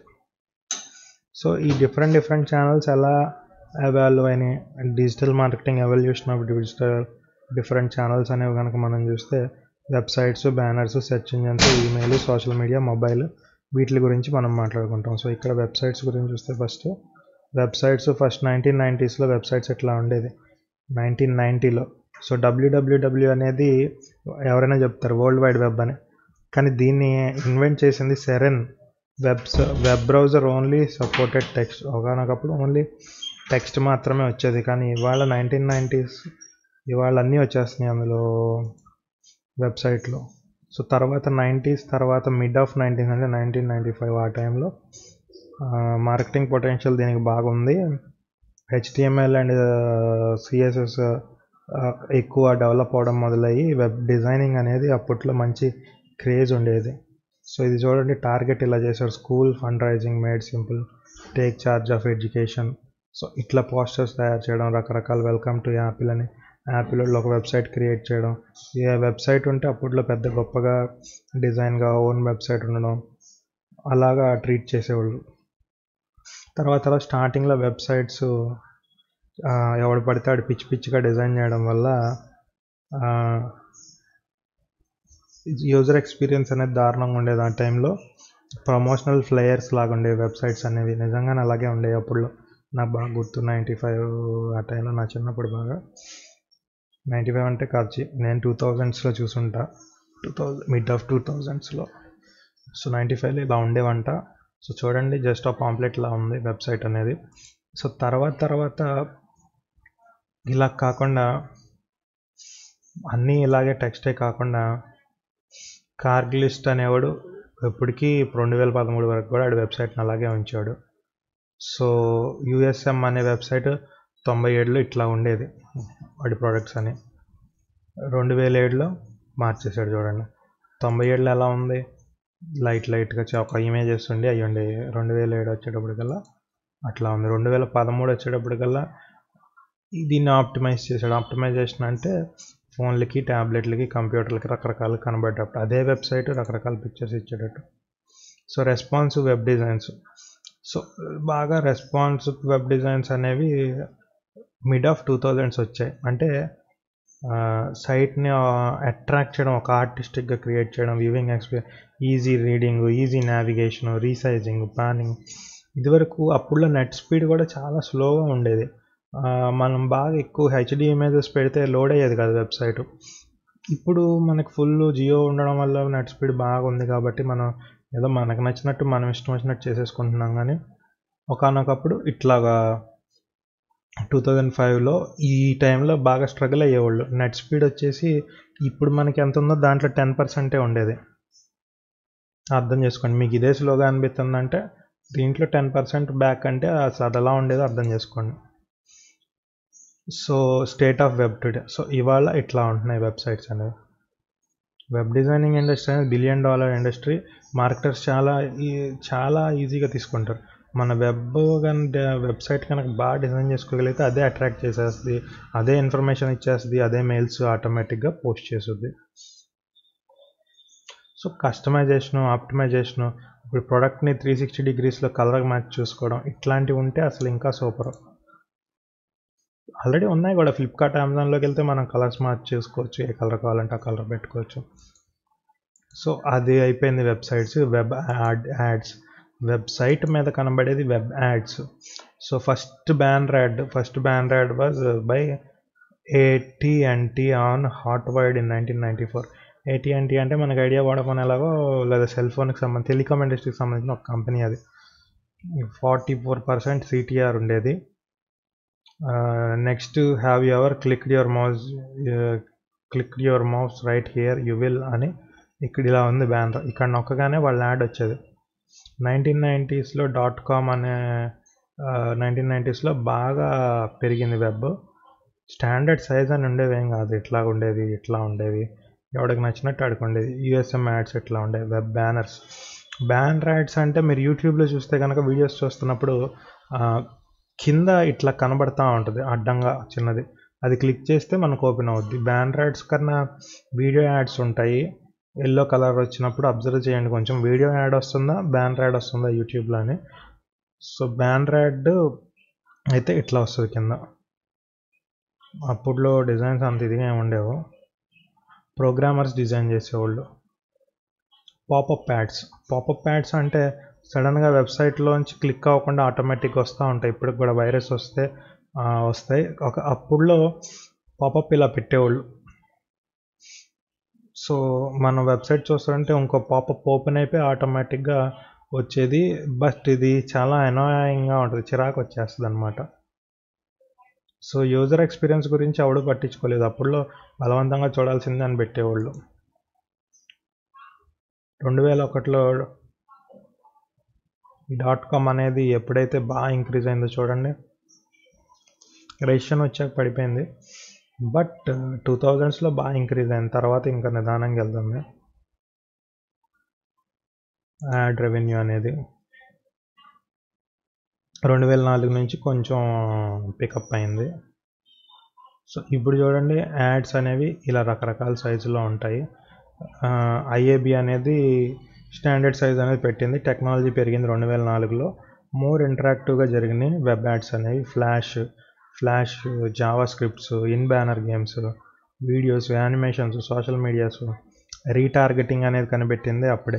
సో ఈ డిఫరెంట్ డిఫరెంట్ ఛానల్స్ ఎలా అవాల్వ్ అయినాయి digital marketing evolution of digital different channels అనేవి కనుక మనం చూస్తే websites banners search engines email social media mobile వీటి గురించి మనం మాట్లాడుకుంటాం సో ఇక్కడ వెబ్సైట్స్ గురించి చూస్తే ఫస్ట్ వెబ్సైట్స్ ఫస్ట్ నైన్టీన్ నైంటీస్లో వెబ్సైట్స్ ఎట్లా ఉండేది నైన్టీన్ నైంటీలో సో డబ్ల్యూడబ్ల్యూడబ్ల్యూ అనేది ఎవరైనా చెప్తారు వరల్డ్ వైడ్ వెబ్ అని కానీ దీన్ని ఇన్వెంట్ చేసింది సెరెన్ webs web browser only supported text ఒకనొకప్పుడు ఓన్లీ టెక్స్ట్ మాత్రమే వచ్చేది కానీ ఇవాళ నైన్టీన్ నైంటీస్ ఇవాళ అన్నీ వచ్చేస్తున్నాయి అందులో వెబ్సైట్లో సో తర్వాత నైంటీస్ తర్వాత మిడ్ ఆఫ్ నైన్టీన్ అంటే నైన్టీన్ నైంటీ ఫైవ్ ఆ టైంలో మార్కెటింగ్ పొటెన్షియల్ దీనికి బాగుంది హెచ్టిఎంఎల్ అండ్ సిఎస్ఎస్ ఎక్కువ డెవలప్ అవడం మొదలయ్యి వెబ్ డిజైనింగ్ అనేది అప్పట్లో మంచి క్రేజ్ ఉండేది సో ఇది చూడండి టార్గెట్ ఇలా చేశారు school fund raising made simple take charge of education so ఇట్లా పోస్టర్స్ తయారు చేయడం రకరకాల వెల్కమ్ టు యాపిల్ అని యాపిల్లో ఒక వెబ్సైట్ క్రియేట్ చేయడం ఈ వెబ్సైట్ ఉంటే అప్పట్లో పెద్ద గొప్పగా డిజైన్గా ఓన్ వెబ్సైట్ ఉండడం అలాగా ట్రీట్ చేసేవాళ్ళు తర్వాత తర్వాత స్టార్టింగ్లో వెబ్సైట్స్ ఎవడు పడితే ఆడు పిచ్చి పిచ్చిగా డిజైన్ చేయడం వల్ల యూజర్ ఎక్స్పీరియన్స్ అనేది దారుణంగా ఉండేది ఆ టైంలో ప్రమోషనల్ ఫ్లయర్స్ లాగా ఉండేవి వెబ్సైట్స్ అనేవి నిజంగానే అలాగే ఉండేవి అప్పుడు నాకు బాగా గుర్తు నైంటీ ఫైవ్ ఆ టైంలో నా చిన్నప్పుడు బాగా నైంటీ ఫైవ్ అంటే కాదు నేను టూ థౌజండ్స్లో చూసుంటా two thousand mid of two థౌజండ్స్లో సో నైంటీ ఫైవ్లో ఇలా ఉండేవంట సో చూడండి జస్ట్ ఆ పాంప్లెట్ లా ఉంది వెబ్సైట్ అనేది సో తర్వాత తర్వాత ఇలా కాకుండా అన్నీ ఇలాగే టెక్స్టే కాకుండా కార్గిలిస్ట్ అనేవాడు ఇప్పటికీ రెండు వేల పదమూడు వరకు కూడా ఆడి వెబ్సైట్ని అలాగే ఉంచాడు సో యుఎస్ఎం అనే వెబ్సైట్ తొంభై ఏడులో ఇట్లా ఉండేది వాడి ప్రోడక్ట్స్ అని రెండు వేల ఏడులో మార్చేసాడు చూడండి తొంభై ఏడులో ఎలా ఉంది లైట్ లైట్గా ఒక ఇమేజెస్ ఉండి అవి ఉండే రెండు వేల ఏడు వచ్చేటప్పటికల్లా అట్లా ఉంది రెండు వేల పదమూడు వచ్చేటప్పటికల్లా దీన్ని ఆప్టిమైజ్ చేశాడు ఆప్టిమైజేషన్ అంటే ఫోన్లకి ట్యాబ్లెట్లకి కంప్యూటర్లకి రకరకాలు కనబడేటప్పుడు అదే వెబ్సైట్ రకరకాల పిక్చర్స్ ఇచ్చేటట్టు so responsive web designs so బాగా రెస్పాన్సివ్ వెబ్ డిజైన్స్ అనేవి మిడ్ ఆఫ్ టూ థౌజండ్స్ వచ్చాయి అంటే సైట్ని అట్రాక్ట్ చేయడం ఒక ఆర్టిస్టిక్గా క్రియేట్ చేయడం viewing experience easy reading easy navigation resizing planning ఇదివరకు అప్పుడులో నెట్ స్పీడ్ కూడా చాలా స్లోగా ఉండేది మనం బాగా ఎక్కువ హెచ్డి ఇమేజెస్ పెడితే లోడ్ అయ్యేది కదా వెబ్సైట్ ఇప్పుడు మనకు ఫుల్ జియో ఉండడం వల్ల నెట్ స్పీడ్ బాగా ఉంది కాబట్టి మనం ఏదో మనకు నచ్చినట్టు మనం ఇష్టం వచ్చినట్టు చేసేసుకుంటున్నాం కానీ ఒకనొకప్పుడు ఇట్లాగా టూ థౌజండ్ ఫైవ్లో ఈ టైంలో బాగా స్ట్రగుల్ అయ్యేవాళ్ళు నెట్ స్పీడ్ వచ్చేసి ఇప్పుడు మనకి ఎంత ఉందో దాంట్లో టెన్ పర్సెంటే ఉండేది అర్థం చేసుకోండి మీకు ఇదే స్లోగా అనిపిస్తుందంటే దీంట్లో టెన్ పర్సెంట్ బ్యాక్ అంటే అది ఎలా ఉండేదో అర్థం చేసుకోండి so state of web today so ఇవాళ ఇట్లా ఉంటున్నాయి వెబ్సైట్స్ అనేవి వెబ్ డిజైనింగ్ ఇండస్ట్రీ అనేది బిలియన్ డాలర్ ఇండస్ట్రీ మార్కెటర్స్ చాలా చాలా ఈజీగా తీసుకుంటారు మన వెబ్ కనుక వెబ్సైట్ కనుక బాగా డిజైన్ చేసుకోగలిగితే అదే అట్రాక్ట్ చేసేస్తుంది అదే ఇన్ఫర్మేషన్ ఇచ్చేస్తుంది అదే మెయిల్స్ ఆటోమేటిక్గా పోస్ట్ చేస్తుంది సో కస్టమైజేషను ఆప్టిమైజేషను ఇప్పుడు ప్రోడక్ట్ని త్రీ సిక్స్టీ డిగ్రీస్లో కలర్ మ్యాచ్ చూసుకోవడం ఇట్లాంటివి ఉంటే అసలు ఇంకా సూపర్ ఆల్రెడీ ఉన్నాయి కూడా ఫ్లిప్కార్ట్ అమెజాన్లోకి వెళ్తే మనం కలర్స్ మార్చ్ చేసుకోవచ్చు ఏ కలర్ కావాలంటే ఆ కలర్ పెట్టుకోవచ్చు సో అది అయిపోయింది websites web add ads website మీద కనబడేది web ads so first ban add first ban add was by ఏటీఎన్టీ on hot wide in nineteen ninety four ఏటీఎన్టీ అంటే మనకు ఐడియా వాడకం ఎలాగో లేదా సెల్ ఫోన్కి సంబంధించి టెలికామ్ ఇండస్ట్రీకి సంబంధించిన ఒక కంపెనీ అది ఫార్టీ ఫోర్ పర్సెంట్ సిటీఆర్ ఉండేది next have you ever clicked your mouse clicked your mouse right here you will అని ఇక్కడ ఇలా ఉంది బ్యానర్ ఇక్కడ నొక్కగానే వాళ్ళ యాడ్ వచ్చేది నైన్టీన్ నైంటీస్లో డాట్ కామ్ అనే నైన్టీన్ నైంటీస్లో బాగా పెరిగింది వెబ్ స్టాండర్డ్ సైజ్ అని ఉండేవి ఏం కాదు ఇట్లా ఉండేది ఇట్లా ఉండేవి ఎవడికి నచ్చినట్టు ఆడికి ఉండేది యూఎస్ఎం యాడ్స్ ఇట్లా ఉండేవి వెబ్ బ్యానర్స్ బ్యాన్ యాడ్స్ అంటే మీరు యూట్యూబ్లో చూస్తే కనుక వీడియోస్ చూస్తున్నప్పుడు కింద ఇట్లా కనబడతా ఉంటుంది అడ్డంగా చిన్నది అది క్లిక్ చేస్తే మనకు ఓపెన్ అవుద్ది బ్యాన్ యాడ్స్ కన్నా వీడియో యాడ్స్ ఉంటాయి ఎల్లో కలర్ వచ్చినప్పుడు అబ్జర్వ్ చేయండి కొంచెం వీడియో యాడ్ వస్తుందా బ్యాన్ యాడ్ వస్తుందా యూట్యూబ్లో అని సో బ్యాన్ యాడ్ అయితే ఇట్లా వస్తుంది కింద అప్పుడులో డిజైన్స్ అంత ఇదిగా ఏమి ఉండేవు ప్రోగ్రామర్స్ డిజైన్ చేసేవాళ్ళు పాపప్ యాడ్స్ పాపప్ యాడ్స్ అంటే సడన్గా వెబ్సైట్లోంచి క్లిక్ అవ్వకుండా ఆటోమేటిక్గా వస్తూ ఉంటాయి ఇప్పటికి కూడా వైరస్ వస్తే వస్తాయి ఒక అప్పుడులో పాపప్ ఇలా పెట్టేవాళ్ళు సో మన వెబ్సైట్ చూస్తుంటే ఇంకో పాపప్ ఓపెన్ అయిపోయి ఆటోమేటిక్గా వచ్చేది బట్ ఇది చాలా అనాయంగా ఉంటుంది చిరాకు వచ్చేస్తుంది అనమాట సో యూజర్ ఎక్స్పీరియన్స్ గురించి ఎవడు పట్టించుకోలేదు అప్పుడులో బలవంతంగా చూడాల్సిందే అని పెట్టేవాళ్ళు రెండు వేల ఒకటిలో డాట్ కామ్ అనేది ఎప్పుడైతే బాగా ఇంక్రీజ్ అయిందో చూడండి రేషన్ వచ్చాక పడిపోయింది బట్ టూ థౌజండ్స్లో బాగా ఇంక్రీజ్ అయింది తర్వాత ఇంకా నిదానంగా వెళ్తుంది యాడ్ రెవెన్యూ అనేది రెండు వేల నాలుగు నుంచి కొంచెం పికప్ అయింది సో ఇప్పుడు చూడండి యాడ్స్ అనేవి ఇలా రకరకాల సైజులో ఉంటాయి ఐఏబి అనేది స్టాండర్డ్ సైజ్ అనేది పెట్టింది టెక్నాలజీ పెరిగింది రెండు వేల నాలుగులో మోర్ ఇంటరాక్టివ్గా జరిగినాయి వెబ్ యాడ్స్ అనేవి flash flash JavaScripts in banner games videos animations social medias retargeting అనేది కనిపెట్టింది అప్పుడే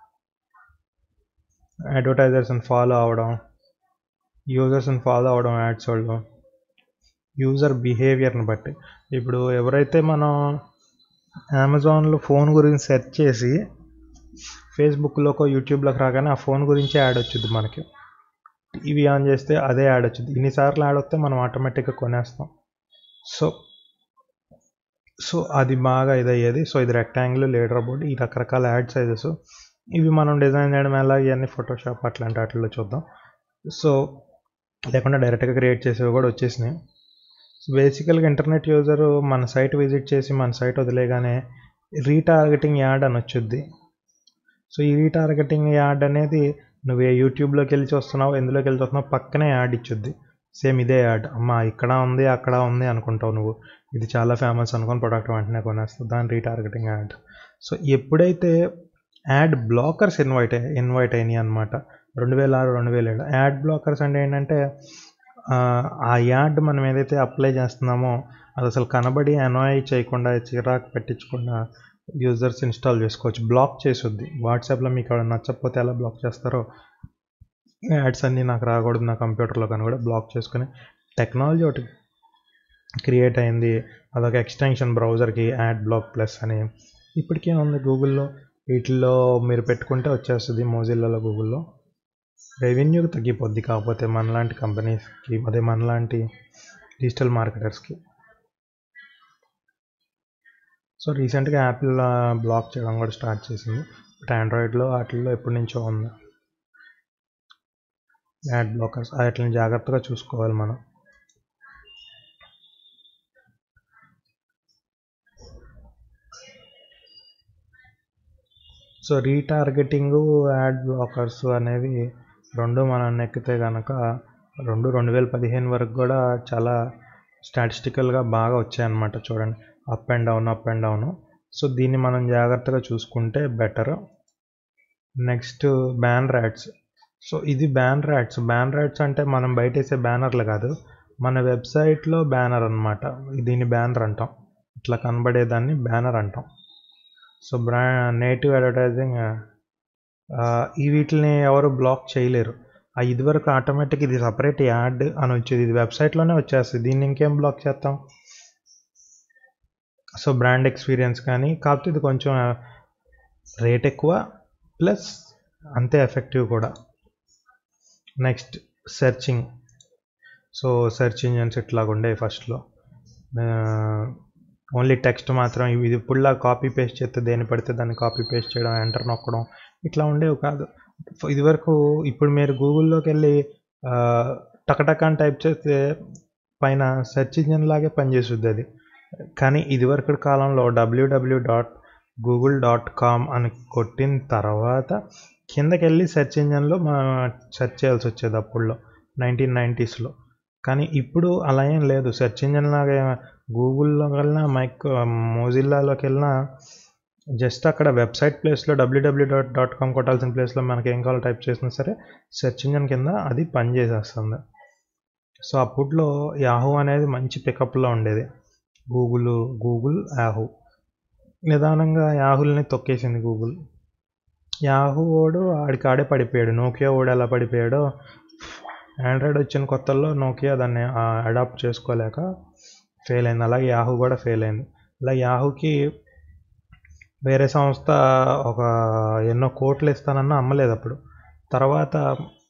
అడ్వర్టైజర్స్ని ఫాలో అవడం యూజర్స్ని ఫాలో అవడం యాడ్స్ వాళ్ళు యూజర్ బిహేవియర్ని బట్టి ఇప్పుడు ఎవరైతే మనం అమెజాన్లో ఫోన్ గురించి సెర్చ్ చేసి ఫేస్బుక్లోకో యూట్యూబ్లోకి రాగానే ఆ ఫోన్ గురించే యాడ్ వచ్చింది మనకి టీవీ ఆన్ చేస్తే అదే యాడ్ వచ్చింది ఇన్నిసార్లు యాడ్ వస్తే మనం ఆటోమేటిక్గా కొనేస్తాం సో సో అది బాగా ఇదయ్యేది సో ఇది రెక్టాంగిల్ లీడర్ బోర్డ్ ఈ రకరకాల యాడ్ సైజెస్ ఇవి మనం డిజైన్ చేయడం ఎలా ఇవన్నీ ఫోటోషాప్ అట్లాంటి వాటిల్లో చూద్దాం సో లేకుండా డైరెక్ట్గా క్రియేట్ చేసేవి కూడా వచ్చేసినాయి బేసికల్గా ఇంటర్నెట్ యూజర్ మన సైట్ విజిట్ చేసి మన సైట్ వదిలేగానే రీటార్గెటింగ్ యాడ్ అని వచ్చుద్ది సో ఈ రీటార్గెటింగ్ యాడ్ అనేది నువ్వు ఏ యూట్యూబ్లోకి వెళ్ళి చూస్తున్నావు ఎందులోకి వెళ్ళి చూస్తున్నావు పక్కనే యాడ్ ఇచ్చుద్ది సేమ్ ఇదే యాడ్ అమ్మ ఇక్కడ ఉంది అక్కడ ఉంది అనుకుంటావు నువ్వు ఇది చాలా ఫేమస్ అనుకుని ప్రొడక్ట్ వెంటనే కొనేస్తావు దాని రీటార్గెటింగ్ యాడ్ సో ఎప్పుడైతే యాడ్ బ్లాకర్స్ ఇన్వైట్ ఇన్వైట్ అయినాయి అనమాట రెండు వేల ఆరు రెండు వేల ఏడు యాడ్ బ్లాకర్స్ అంటే ఏంటంటే ఆ యాడ్ మనం ఏదైతే అప్లై చేస్తున్నామో అది అసలు కనబడి అనాయ్ చేయకుండా చిరాకు పెట్టించకుండా యూజర్స్ ఇన్స్టాల్ చేసుకోవచ్చు బ్లాక్ చేస్తుంది వాట్సాప్లో మీకు అక్కడ నచ్చకపోతే ఎలా బ్లాక్ చేస్తారో యాడ్స్ అన్నీ నాకు రాకూడదు నా కంప్యూటర్లో కానీ కూడా బ్లాక్ చేసుకుని టెక్నాలజీ ఒకటి క్రియేట్ అయింది అదొక ఎక్స్టెన్షన్ బ్రౌజర్కి యాడ్ బ్లాక్ ప్లస్ అని ఇప్పటికే ఉంది గూగుల్లో వీటిల్లో మీరు పెట్టుకుంటే వచ్చేస్తుంది మోజిల్లలో గూగుల్లో రెవెన్యూ తగ్గిపోద్ది కాకపోతే మనలాంటి కంపెనీస్కి అదే మనలాంటి డిజిటల్ మార్కెటర్స్కి సో రీసెంట్గా యాపిల్ బ్లాక్ చేయడం కూడా స్టార్ట్ చేసింది బట్ ఆండ్రాయిడ్లో వాటిల్లో ఎప్పటి నుంచో ఉంది యాడ్ బ్లాకర్స్ వాటిని జాగ్రత్తగా చూసుకోవాలి మనం సో రీటార్గెటింగ్ యాడ్ బ్లాకర్స్ అనేవి రెండు మనం ఎక్కితే కనుక రెండు రెండు వేల పదిహేను వరకు కూడా చాలా స్టాటిస్టికల్గా బాగా వచ్చాయన్నమాట చూడండి up and down up and down so దీన్ని మనం జాగ్రత్తగా చూసుకుంటే better next banner ads so ఇది బ్యాన్ ర్యాట్స్ బ్యాన్ ర్యాట్స్ అంటే మనం బయట వేసే బ్యానర్లు కాదు మన వెబ్సైట్లో బ్యానర్ అనమాట దీన్ని బ్యానర్ అంటాం ఇట్లా కనబడేదాన్ని బ్యానర్ అంటాం సో బ్రా నేటివ్ అడ్వర్టైజింగ్ ఈ వీటిని ఎవరు బ్లాక్ చేయలేరు ఆ ఇదివరకు ఆటోమేటిక్ ఇది సపరేట్ యాడ్ అని వచ్చేది ఇది వెబ్సైట్లోనే వచ్చేస్తుంది దీన్ని ఇంకేం బ్లాక్ చేస్తాం సో బ్రాండ్ ఎక్స్పీరియన్స్ కానీ కాకపోతే ఇది కొంచెం రేట్ ఎక్కువ ప్లస్ అంతే ఎఫెక్టివ్ కూడా next searching so search engines ఇట్లాగా ఉండేవి ఫస్ట్లో ఓన్లీ టెక్స్ట్ మాత్రం ఇది ఇప్పుడులా కాపీ పేస్ట్ చేస్తే దేని పడితే దాన్ని కాపీ పేస్ట్ చేయడం ఎంటర్ నొక్కడం ఇట్లా ఉండేవి కాదు ఇదివరకు ఇప్పుడు మీరు గూగుల్లోకి వెళ్ళి టకటక అని టైప్ చేస్తే పైన సెర్చ్ ఇంజన్ లాగే పనిచేస్తుంది అది కానీ ఇదివరకు కాలంలో WWW dot Google dot com అని కొట్టిన తర్వాత కిందకి వెళ్ళి సెర్చ్ ఇంజన్లో మనం సెర్చ్ చేయాల్సి వచ్చేది అప్పుడులో నైన్టీన్ నైంటీస్లో కానీ ఇప్పుడు అలా ఏం లేదు సెర్చ్ ఇంజన్ లాగా గూగుల్లోకి వెళ్ళినా మైక్ మోజిల్లాలోకి వెళ్ళినా జస్ట్ అక్కడ వెబ్సైట్ ప్లేస్లో డబ్ల్యూడబ్ల్యూ డాట్ డాట్ కామ్ కొట్టాల్సిన ప్లేస్లో మనకి ఏం కావాలో టైప్ చేసినా సరే సెర్చ్ ఇంజన్ కింద అది పనిచేసేస్తుంది సో అప్పట్లో యాహూ అనేది మంచి పికప్లో ఉండేది గూగుల్ గూగుల్ యాహూ నిదానంగా యాహుల్ని తొక్కేసింది గూగుల్ యాహూ ఓడు ఆడికి ఆడే పడిపోయాడు నోకియా ఓడు ఎలా పడిపోయాడో ఆండ్రాయిడ్ వచ్చిన కొత్తల్లో నోకియా దాన్ని అడాప్ట్ చేసుకోలేక ఫెయిల్ అయింది అలాగే యాహూ కూడా ఫెయిల్ అయింది అలా యాహూకి వేరే సంస్థ ఒక ఎన్నో కోట్లు ఇస్తానన్నా అమ్మలేదు అప్పుడు తర్వాత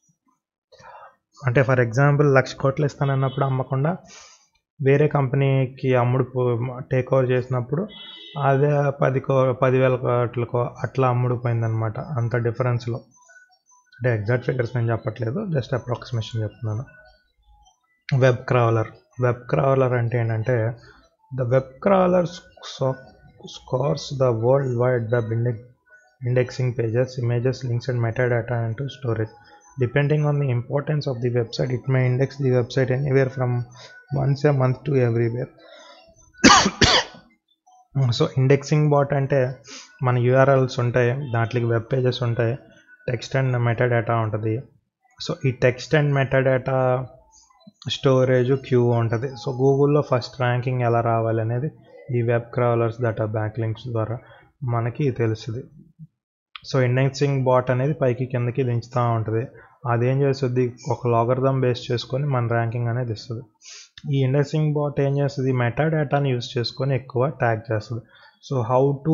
అంటే ఫర్ ఎగ్జాంపుల్ లక్ష కోట్లు ఇస్తానన్నప్పుడు అమ్మకుండా వేరే కంపెనీకి అమ్ముడు టేక్ ఓవర్ చేసినప్పుడు అదే పది కో పదివేల కోట్లకో అట్లా అమ్ముడుపోయిందనమాట అంత డిఫరెన్స్లో అంటే ఎగ్జాక్ట్ ఫిగర్స్ నేను చెప్పట్లేదు జస్ట్ అప్రాక్సిమేషన్ చెప్తున్నాను వెబ్ క్రావలర్ వెబ్ క్రావలర్ అంటే ఏంటంటే the web crawler scours the world wide web index indexing pages, images, links, and metadata into storage. Depending on the importance of the website, it may index the website anywhere from once a month to everywhere. So indexing bot అంటే మన URLs ఉంటాయి దాంట్లోకి web pages ఉంటాయి text and metadata ఉంటుంది so ఈ text and metadata storage queue ఉంటుంది so గూగుల్లో first ranking ఎలా రావాలి అనేది ఈ web crawlers data back links ద్వారా మనకి తెలుస్తుంది సో ఇండెక్సింగ్ బాట్ అనేది పైకి కిందకి దించుతూ ఉంటుంది అదేం చేస్తుంది ఒక లాగర్థం బేస్ చేసుకొని మన ర్యాంకింగ్ అనేది ఇస్తుంది ఈ ఇండెక్సింగ్ బాట్ ఏం చేస్తుంది మెటా డేటాని యూస్ చేసుకొని ఎక్కువ ట్యాగ్ చేస్తుంది so how to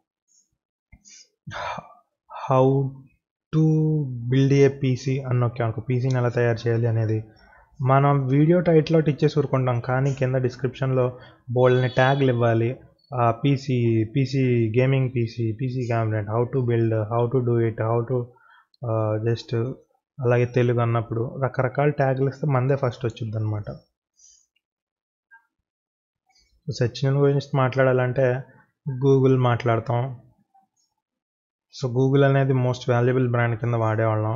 how to build a PC అని ఒక అనుకో పీసీని ఎలా తయారు చేయాలి అనేది మనం వీడియో టైట్లో ఇచ్చేసి ఊరుకుంటాం కానీ కింద డిస్క్రిప్షన్లో బోల్డ్ని ట్యాగ్లు ఇవ్వాలి PC PC gaming PC PC cabinet how to build how to do it how to just అలాగే తెలుగు అన్నప్పుడు రకరకాల ట్యాగ్లు ఇస్తే మందే ఫస్ట్ వచ్చింది అనమాట సెర్చ్ ఇంజిన్ గురించి మాట్లాడాలంటే గూగుల్ మాట్లాడతాం సో గూగుల్ అనేది మోస్ట్ వాల్యుబుల్ బ్రాండ్ కింద వాడేవాళ్ళం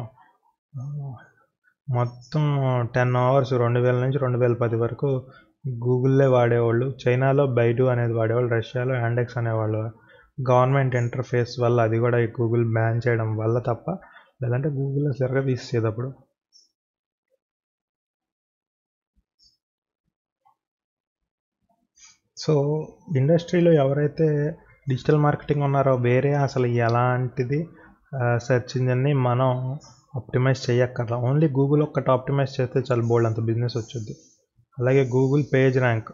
మొత్తం టెన్ అవర్స్ రెండు వేల నుంచి రెండు వేల పది వరకు గూగుల్లే వాడేవాళ్ళు చైనాలో బైడు అనేది వాడేవాళ్ళు రష్యాలో యాండెక్స్ అనేవాళ్ళు గవర్నమెంట్ ఇంటర్ఫేస్ వల్ల అది కూడా ఈ గూగుల్ బ్యాన్ చేయడం వల్ల తప్ప లేదంటే గూగుల్ అసలు తీసేది అప్పుడు సో ఇండస్ట్రీలో ఎవరైతే డిజిటల్ మార్కెటింగ్ ఉన్నారో వేరే అసలు ఎలాంటిది సెర్చ్ ఇంజిన్ని మనం ఆప్టిమైజ్ చేయక్కర్లా ఓన్లీ గూగుల్ ఒక్కటి ఆప్టిమైజ్ చేస్తే చాలా బోల్డ్ అంత బిజినెస్ వచ్చింది అలాగే Google page rank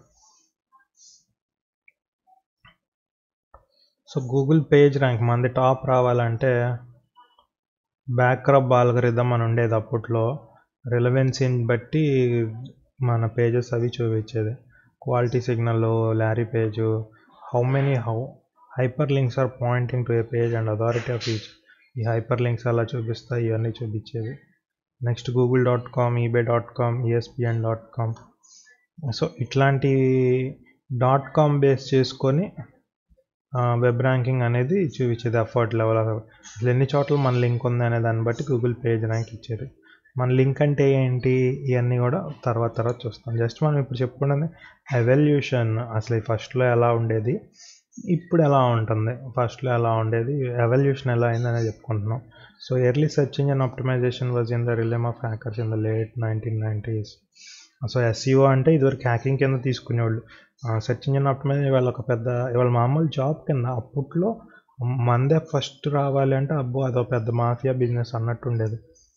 so Google page rank మనది టాప్ రావాలంటే బ్యాక్రప్ ఆల్గరిథం అని ఉండేది అప్పట్లో రిలవెన్సీని బట్టి మన పేజెస్ అవి చూపించేది quality signal Larry Page how many how hyper links are pointing to a page and authority of each ఈ హైపర్ లింక్స్ అలా చూపిస్తాయి ఇవన్నీ చూపించేది next Google dot com eBay dot com ESPN dot com so ఇట్లాంటి dot com base చేసుకొని web ranking అనేది చూపించేది effort level అసలు ఎన్ని చోట్ల మన లింక్ ఉంది అనే దాన్ని బట్టి గూగుల్ పేజ్ ర్యాంక్ ఇచ్చేది మన లింక్ అంటే ఏంటి ఇవన్నీ కూడా తర్వాత తర్వాత చూస్తాం జస్ట్ మనం ఇప్పుడు చెప్పుకున్నది ఎవల్యూషన్ అసలు ఫస్ట్లో ఎలా ఉండేది ఇప్పుడు ఎలా ఉంటుంది ఫస్ట్లో ఎలా ఉండేది ఎవల్యూషన్ ఎలా అయిందనే చెప్పుకుంటున్నాం సో early search engine optimisation was in the realm of hackers in the late nineteen nineties so SEO అంటే ఇదివరకు హ్యాకింగ్ కింద తీసుకునేవాళ్ళు సెర్చ్ ఇంజిన్ ఆప్టిమైజ్ ఇవాళ ఒక పెద్ద ఇవాళ మామూలు జాబ్ కింద అప్పట్లో మందే ఫస్ట్ రావాలి అంటే అబ్బో అదో పెద్ద మాఫియా బిజినెస్ అన్నట్టు ఉండేది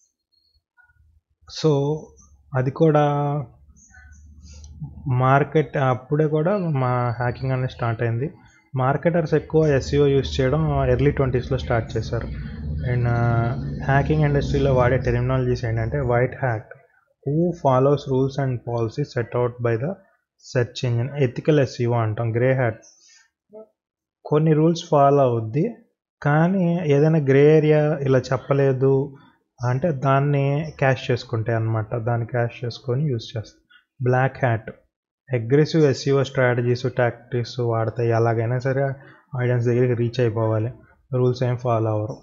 సో అది కూడా మార్కెట్ అప్పుడే కూడా మా హ్యాకింగ్ అనేది స్టార్ట్ అయింది మార్కెటర్స్ ఎక్కువ ఎస్ఈఓ యూస్ చేయడం ఎర్లీ ట్వంటీస్లో స్టార్ట్ చేశారు అండ్ హ్యాకింగ్ ఇండస్ట్రీలో వాడే టెర్మినాలజీస్ ఏంటంటే white hat who follows rules and policies set out by the search engine ethical SEO అంటాం గ్రే హ్యాట్ కొన్ని రూల్స్ ఫాలో అవుద్ది కానీ ఏదైనా గ్రే ఏరియా ఇలా చెప్పలేదు అంటే దాన్ని క్యాష్ చేసుకుంటాయి అనమాట దాన్ని క్యాష్ చేసుకొని యూస్ చేస్తాం black hat aggressive SEO strategies tactics వాడతాయి ఎలాగైనా సరే ఆడియన్స్ దగ్గరికి రీచ్ అయిపోవాలి రూల్స్ ఏం ఫాలో అవ్వరు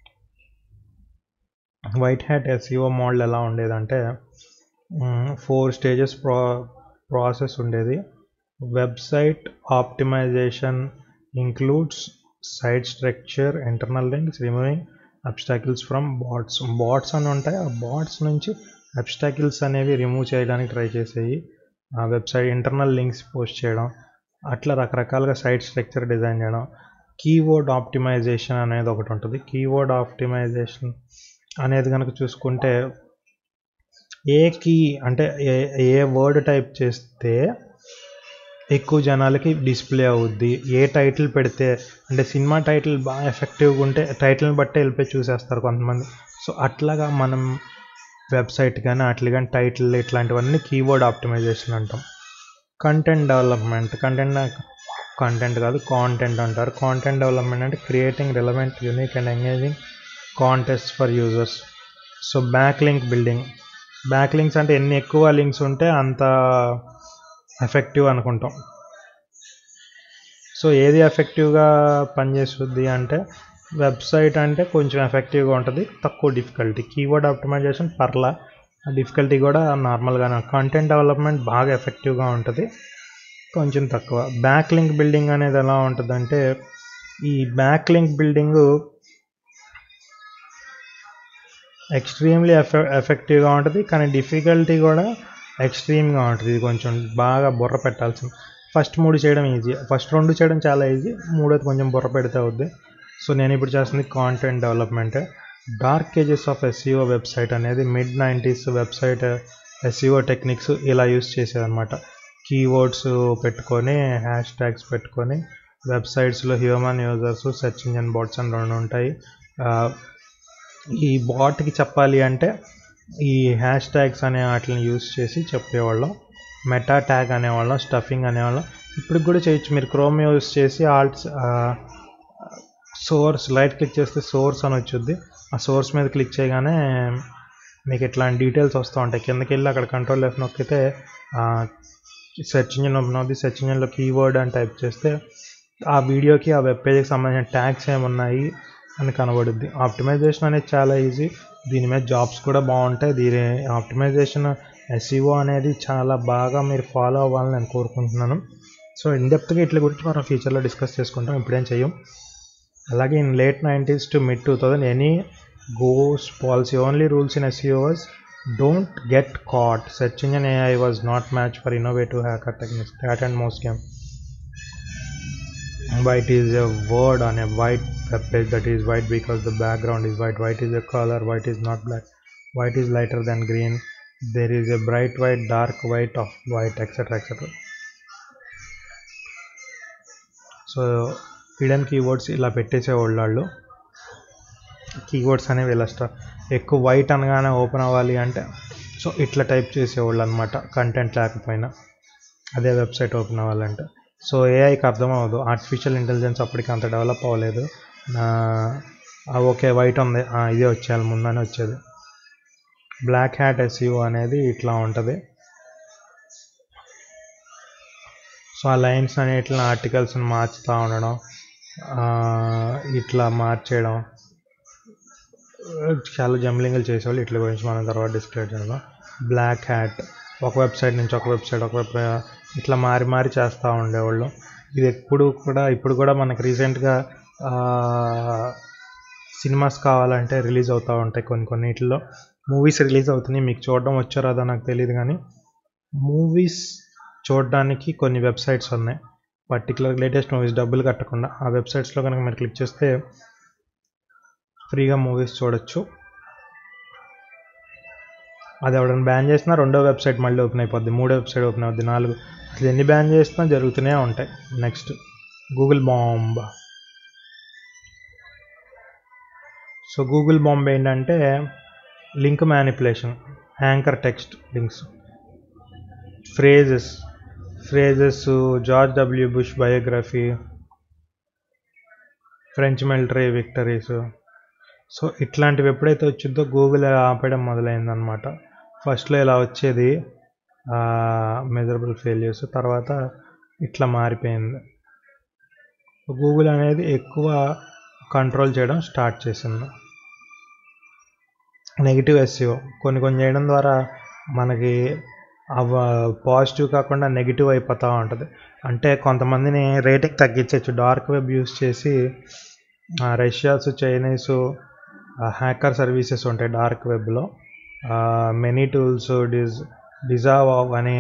వైట్ హ్యాట్ ఎస్ఈఓ మోడల్ ఎలా ఉండేదంటే ఫోర్ స్టేజెస్ ప్రా ప్రాసెస్ ఉండేది website optimisation includes site structure internal links removing obstacles from bots bots అని ఉంటాయి ఆ బాట్స్ నుంచి అబ్స్టాకిల్స్ అనేవి రిమూవ్ చేయడానికి ట్రై చేసేవి ఆ వెబ్సైట్ ఇంటర్నల్ లింక్స్ పోస్ట్ చేయడం అట్లా రకరకాలుగా సైట్ స్ట్రక్చర్ డిజైన్ చేయడం కీవర్డ్ ఆప్టిమైజేషన్ అనేది ఒకటి ఉంటుంది కీవర్డ్ ఆప్టిమైజేషన్ అనేది కనుక చూసుకుంటే ఏ కీ అంటే ఏ ఏ వర్డ్ టైప్ చేస్తే ఎక్కువ జనాలకి డిస్ప్లే అవుద్ది ఏ టైటిల్ పెడితే అంటే సినిమా టైటిల్ బాగా ఎఫెక్టివ్గా ఉంటే టైటిల్ని బట్టే వెళ్ళిపోయి చూసేస్తారు కొంతమంది సో అట్లాగా మనం వెబ్సైట్ కానీ అట్లా కానీ టైటిల్ ఇట్లాంటివన్నీ కీవర్డ్ ఆప్టిమైజేషన్ అంటాం కంటెంట్ డెవలప్మెంట్ కంటెంట్ కంటెంట్ కాదు కాంటెంట్ అంటారు కాంటెంట్ డెవలప్మెంట్ అంటే creating relevant unique and engaging contest for users so back link building back links అంటే ఎన్ని ఎక్కువ లింక్స్ ఉంటే అంత ఎఫెక్టివ్ అనుకుంటాం సో ఏది ఎఫెక్టివ్గా పనిచేస్తుంది అంటే వెబ్సైట్ అంటే కొంచెం ఎఫెక్టివ్గా ఉంటుంది తక్కువ డిఫికల్టీ కీవర్డ్ ఆప్టిమైజేషన్ పర్లా డిఫికల్టీ కూడా నార్మల్గానే కంటెంట్ డెవలప్మెంట్ బాగా ఎఫెక్టివ్గా ఉంటుంది కొంచెం తక్కువ బ్యాక్ లింక్ బిల్డింగ్ అనేది ఎలా ఉంటుందంటే ఈ బ్యాక్ లింక్ బిల్డింగ్ ఎక్స్ట్రీమ్లీ ఎఫె ఎఫెక్టివ్గా ఉంటుంది కానీ డిఫికల్టీ కూడా ఎక్స్ట్రీమ్గా ఉంటుంది ఇది కొంచెం బాగా బుర్ర పెట్టాల్సింది ఫస్ట్ మూడు చేయడం ఈజీ ఫస్ట్ రెండు చేయడం చాలా ఈజీ మూడోది కొంచెం బుర్ర పెడితే అవుద్ది సో నేను ఇప్పుడు చేస్తుంది content development dark ages of SEO website అనేది mid nineties website SEO techniques ఇలా యూస్ చేసేదన్నమాట కీవర్డ్స్ పెట్టుకొని హ్యాష్ ట్యాగ్స్ పెట్టుకొని వెబ్సైట్స్లో human users search engine bots అని రెండు ఉంటాయి ఈ బాట్కి చెప్పాలి అంటే ఈ హ్యాష్ ట్యాగ్స్ అనే వాటిని యూస్ చేసి చెప్పేవాళ్ళం మెటా ట్యాగ్ అనేవాళ్ళం స్టఫింగ్ అనేవాళ్ళం ఇప్పుడు కూడా చేయొచ్చు మీరు క్రోమ్ యూస్ చేసి ఆల్ట్స్ సోర్స్ లైట్ క్లిక్ చేస్తే సోర్స్ అని వచ్చుద్ది ఆ సోర్స్ మీద క్లిక్ చేయగానే మీకు ఇట్లాంటి డీటెయిల్స్ వస్తూ ఉంటాయి కిందకి వెళ్ళి అక్కడ కంట్రోల్ ఎఫ్ నొక్కితే సెర్చ్ ఇంజిన్ ఓపెన్ అవుతుంది సెర్చ్ ఇంజిన్లో కీవర్డ్ అని టైప్ చేస్తే ఆ వీడియోకి ఆ వెబ్ పేజ్కి సంబంధించిన ట్యాగ్స్ ఏమున్నాయి అని కనబడుద్ది ఆప్టిమైజేషన్ అనేది చాలా ఈజీ దీని మీద జాబ్స్ కూడా బాగుంటాయి దీని ఆప్టిమైజేషన్ ఎస్ఈఓ అనేది చాలా బాగా మీరు ఫాలో అవ్వాలని నేను కోరుకుంటున్నాను సో ఇన్డెప్త్గా ఇట్ల గురించి మనం ఫ్యూచర్లో డిస్కస్ చేసుకుంటాం ఇప్పుడేం చెయ్యం అలాగే in late nineties to mid two thousand any goes policy only rules in SEO was don't get caught search engine AI was not match for innovative hacker techniques cat and mouse game white is a word on a white web page that is white because the background is white white is a color white is not black white is lighter than green there is a bright white dark white of white etc etc so hidden keywords ఇలా పెట్టేసేవాళ్ళు వాళ్ళు keywords అనేవి ఇలా స్టా ఎక్కువ white అనగానే open అవ్వాలి అంటే సో ఇట్లా టైప్ చేసేవాళ్ళు అనమాట కంటెంట్ లేకపోయినా అదే వెబ్సైట్ ఓపెన్ అవ్వాలంటే సో ఏఐకి అర్థం అవ్వదు ఆర్టిఫిషియల్ ఇంటెలిజెన్స్ అప్పటికి అంత డెవలప్ అవ్వలేదు ఓకే వైట్ ఉంది ఇదే వచ్చేయాలి ముందని వచ్చేది బ్లాక్ హ్యాట్ ఎస్యూ అనేది ఇట్లా ఉంటుంది సో ఆ లైన్స్ అనేటిని ఆర్టికల్స్ని మార్చుతూ ఉండడం ఇట్లా మార్చేయడం చాలా జంబ్లింగ్లు చేసేవాళ్ళు ఇట్ల గురించి మనం తర్వాత డిస్క్రైబ్ చేద్దాం బ్లాక్ హ్యాట్ ఒక వెబ్సైట్ నుంచి ఒక వెబ్సైట్ ఒక వెబ్ ఇట్లా మారి మారి చేస్తూ ఉండేవాళ్ళు ఇది ఎప్పుడు కూడా ఇప్పుడు కూడా మనకి రీసెంట్గా సినిమాస్ కావాలంటే రిలీజ్ అవుతూ ఉంటాయి కొన్ని కొన్నిటిలో మూవీస్ రిలీజ్ అవుతున్నాయి మీకు చూడడం వచ్చారో అదో నాకు తెలియదు కానీ మూవీస్ చూడడానికి కొన్ని వెబ్సైట్స్ ఉన్నాయి పర్టికులర్ లేటెస్ట్ మూవీస్ డబ్బులు కట్టకుండా ఆ వెబ్సైట్స్లో కనుక మీరు క్లిక్ చేస్తే ఫ్రీగా మూవీస్ చూడొచ్చు అది ఎవడన్నా బ్యాన్ చేసినా రెండో వెబ్సైట్ మళ్ళీ ఓపెన్ అయిపోద్ది మూడో వెబ్సైట్ ఓపెన్ అవుద్ది నాలుగు అసలు ఎన్ని బ్యాన్ చేసినా జరుగుతూనే ఉంటాయి next Google bomb so Google bomb ఏంటంటే link manipulation anchor text links phrases phrases George W Bush biography French military victories so ఇట్లాంటివి ఎప్పుడైతే వచ్చిందో గూగుల్ ఆపేయడం మొదలైందనమాట ఫస్ట్లో ఇలా వచ్చేది మెజరబుల్ ఫెయిల్యూర్స్ తర్వాత ఇట్లా మారిపోయింది గూగుల్ అనేది ఎక్కువ కంట్రోల్ చేయడం స్టార్ట్ చేసింది నెగిటివ్ ఎస్ఈఓ కొన్ని కొన్ని చేయడం ద్వారా మనకి అవ పాజిటివ్ కాకుండా నెగిటివ్ అయిపోతూ ఉంటుంది అంటే కొంతమందిని రేటింగ్ తగ్గించవచ్చు డార్క్ వెబ్ యూస్ చేసి రష్యాస్ చైనీస్ హ్యాకర్ సర్వీసెస్ ఉంటాయి డార్క్ వెబ్లో మెనీ టూల్స్ డిజ్ డిజావ్ అని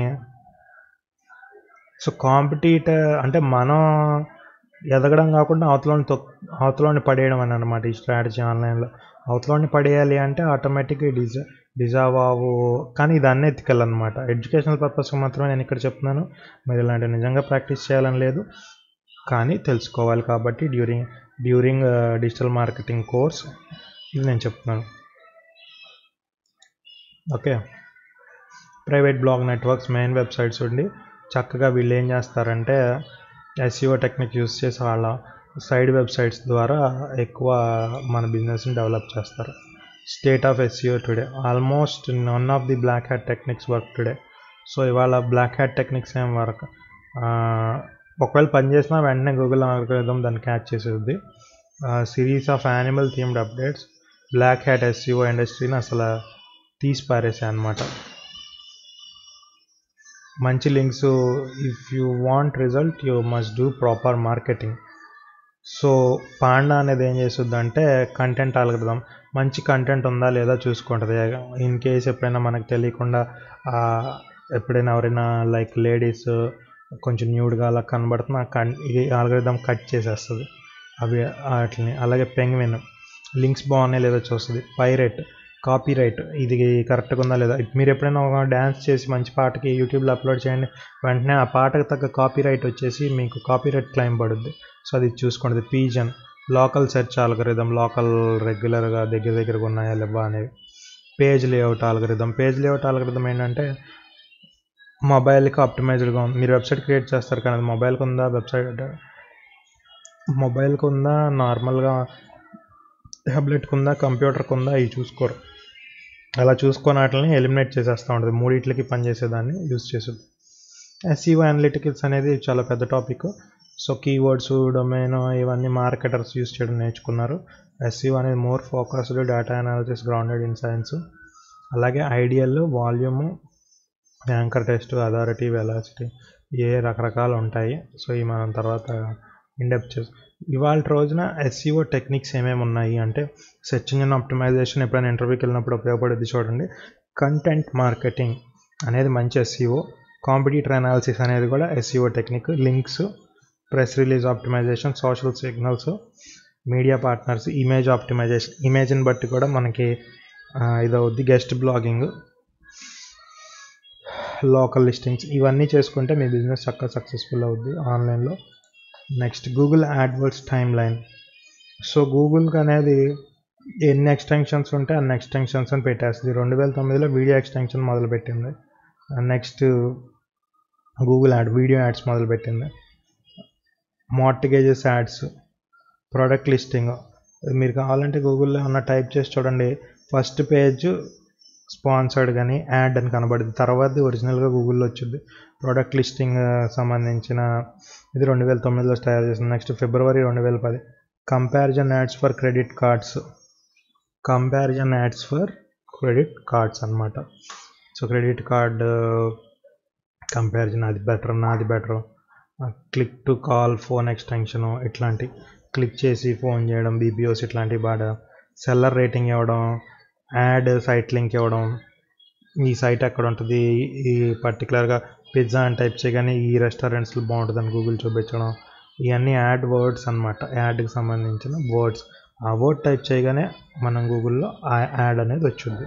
సో కాంపిటీటర్ అంటే మనం ఎదగడం కాకుండా అవతలని తొ అవతలని పడేయడం అని అనమాట ఈ స్ట్రాటజీ ఆన్లైన్లో అవతలని పడేయాలి అంటే ఆటోమేటిక్గా డిజా డిజావ్ అవ్వు కానీ ఇది అన్ఎథికల్ అనమాట ఎడ్యుకేషనల్ పర్పస్కి మాత్రమే నేను ఇక్కడ చెప్తున్నాను మీరు ఇలాంటివి నిజంగా ప్రాక్టీస్ చేయాలని లేదు కానీ తెలుసుకోవాలి కాబట్టి during during digital marketing course ఇది నేను చెప్తున్నాను okay private blog networks main websites ఉండి చక్కగా వీళ్ళు ఏం చేస్తారంటే ఎస్ఈఓ టెక్నిక్ యూస్ చేసి వాళ్ళ సైడ్ వెబ్సైట్స్ ద్వారా ఎక్కువ మన బిజినెస్ని డెవలప్ చేస్తారు state of SEO today almost none of the black hat techniques work today so ఇవాళ బ్లాక్ హ్యాట్ టెక్నిక్స్ ఏం వర్క్ ఒకవేళ పని చేసినా వెంటనే గూగుల్ ఆల్గోరిథం దాన్ని క్యాచ్ చేసేది series of animal themed updates black hat SEO ఇండస్ట్రీని అసలు తీసి పారేసాయి అనమాట మంచి links if you want result you must do proper marketing so Panda అనేది ఏం చేస్తుంది అంటే కంటెంట్ ఆల్గడదాం మంచి కంటెంట్ ఉందా లేదా చూసుకుంటుంది ఇన్ కేస్ ఎప్పుడైనా మనకు తెలియకుండా ఎప్పుడైనా ఎవరైనా లైక్ లేడీస్ కొంచెం న్యూడ్గా అలా కనబడుతున్న కన్ ఇది ఆల్గరిథం కట్ చేసేస్తుంది అవి వాటిని అలాగే పెంగ్విన్ లింక్స్ బాగున్నాయి లేదో చూస్తుంది పైరేట్ కాపీ రైట్ ఇది కరెక్ట్గా ఉందా లేదా మీరు ఎప్పుడైనా ఒక డ్యాన్స్ చేసి మంచి పాటకి యూట్యూబ్లో అప్లోడ్ చేయండి వెంటనే ఆ పాటకు తగ్గ కాపీ రైట్ వచ్చేసి మీకు కాపీ రైట్ క్లైమ్ పడుద్ది సో అది చూసుకోండి Pigeon local search algorithm local రెగ్యులర్గా దగ్గర దగ్గరగా ఉన్నాయా లేవా అనేవి page layout algorithm page layout algorithm ఏంటంటే మొబైల్కి ఆప్టిమైజ్డ్గా ఉంది మీరు వెబ్సైట్ క్రియేట్ చేస్తారు కానీ అది మొబైల్కి ఉందా వెబ్సైట్ మొబైల్కి ఉందా నార్మల్గా ట్యాబ్లెట్కి ఉందా కంప్యూటర్కి ఉందా ఇవి చూసుకోరు అలా చూసుకొని వాటిని ఎలిమినేట్ చేసేస్తూ ఉంటుంది మూడిట్లకి పనిచేసేదాన్ని యూస్ చేసేది ఎస్ఈఓ అనలిటిక్స్ అనేది చాలా పెద్ద టాపిక్ సో కీవర్డ్స్ డొమైన్ ఇవన్నీ మార్కెటర్స్ యూస్ చేయడం నేర్చుకున్నారు ఎస్ఈఓ అనేది more focused data analysis grounded in science అలాగే ideal volume anchor test authority velocity ఏ రకరకాలు ఉంటాయి సో ఇవి మనం తర్వాత ఇండెప్ చేసి ఇవాళ రోజున ఎస్సీఓ టెక్నిక్స్ ఏమేమి ఉన్నాయి అంటే సెర్చ్ ఇంజిన్ ఆప్టిమైజేషన్ ఎప్పుడైనా ఇంటర్వ్యూకి వెళ్ళినప్పుడు ఉపయోగపడేది చూడండి కంటెంట్ మార్కెటింగ్ అనేది మంచి ఎస్సీఓ కాంపిటీటర్ అనాలిసిస్ అనేది కూడా SEO technique links press release optimization social signals media partners image optimization ఇమేజ్ని బట్టి కూడా మనకి ఇది అవుద్ది గెస్ట్ బ్లాగింగ్ లోకల్ లిస్టింగ్స్ ఇవన్నీ చేసుకుంటే మీ బిజినెస్ చక్కగా సక్సెస్ఫుల్ అవుద్ది ఆన్లైన్లో next Google AdWords timeline so గూగుల్కి అనేది ఎన్ని ఎక్స్టెన్షన్స్ ఉంటే అన్ని ఎక్స్టెన్షన్స్ అని పెట్టేస్తుంది రెండు వేల తొమ్మిదిలో వీడియో ఎక్స్టెన్షన్ మొదలుపెట్టింది next Google ad video ads మొదలుపెట్టింది మార్టిగేజెస్ యాడ్స్ ప్రోడక్ట్ లిస్టింగ్ మీరు కావాలంటే గూగుల్లో ఉన్న టైప్ చేసి చూడండి ఫస్ట్ పేజ్ స్పాన్సర్డ్ కానీ యాడ్ అని కనబడింది తర్వాత ఒరిజినల్గా గూగుల్లో వచ్చింది ప్రోడక్ట్ లిస్టింగ్ సంబంధించిన ఇది రెండు వేల తొమ్మిదిలో తయారు చేసింది నెక్స్ట్ ఫిబ్రవరి రెండు వేల పది comparison ads for credit cards comparison ads for credit cards అనమాట సో క్రెడిట్ కార్డ్ కంపారిజన్ అది బెటర్ నాది better click to call phone extension ఇట్లాంటి క్లిక్ చేసి ఫోన్ చేయడం బీబీఓస్ ఇట్లాంటివి బాగా సెల్లర్ రేటింగ్ ఇవ్వడం యాడ్ సైట్ లింక్ ఇవ్వడం ఈ సైట్ ఎక్కడ ఉంటుంది ఈ పర్టికులర్గా పిజ్జా అని టైప్ చేయగానే ఈ రెస్టారెంట్స్లో బాగుంటుందని గూగుల్ చూపించడం ఇవన్నీ యాడ్ వర్డ్స్ అనమాట యాడ్కి సంబంధించిన వర్డ్స్ ఆ వర్డ్ టైప్ చేయగానే మనం గూగుల్లో ఆ యాడ్ అనేది వచ్చింది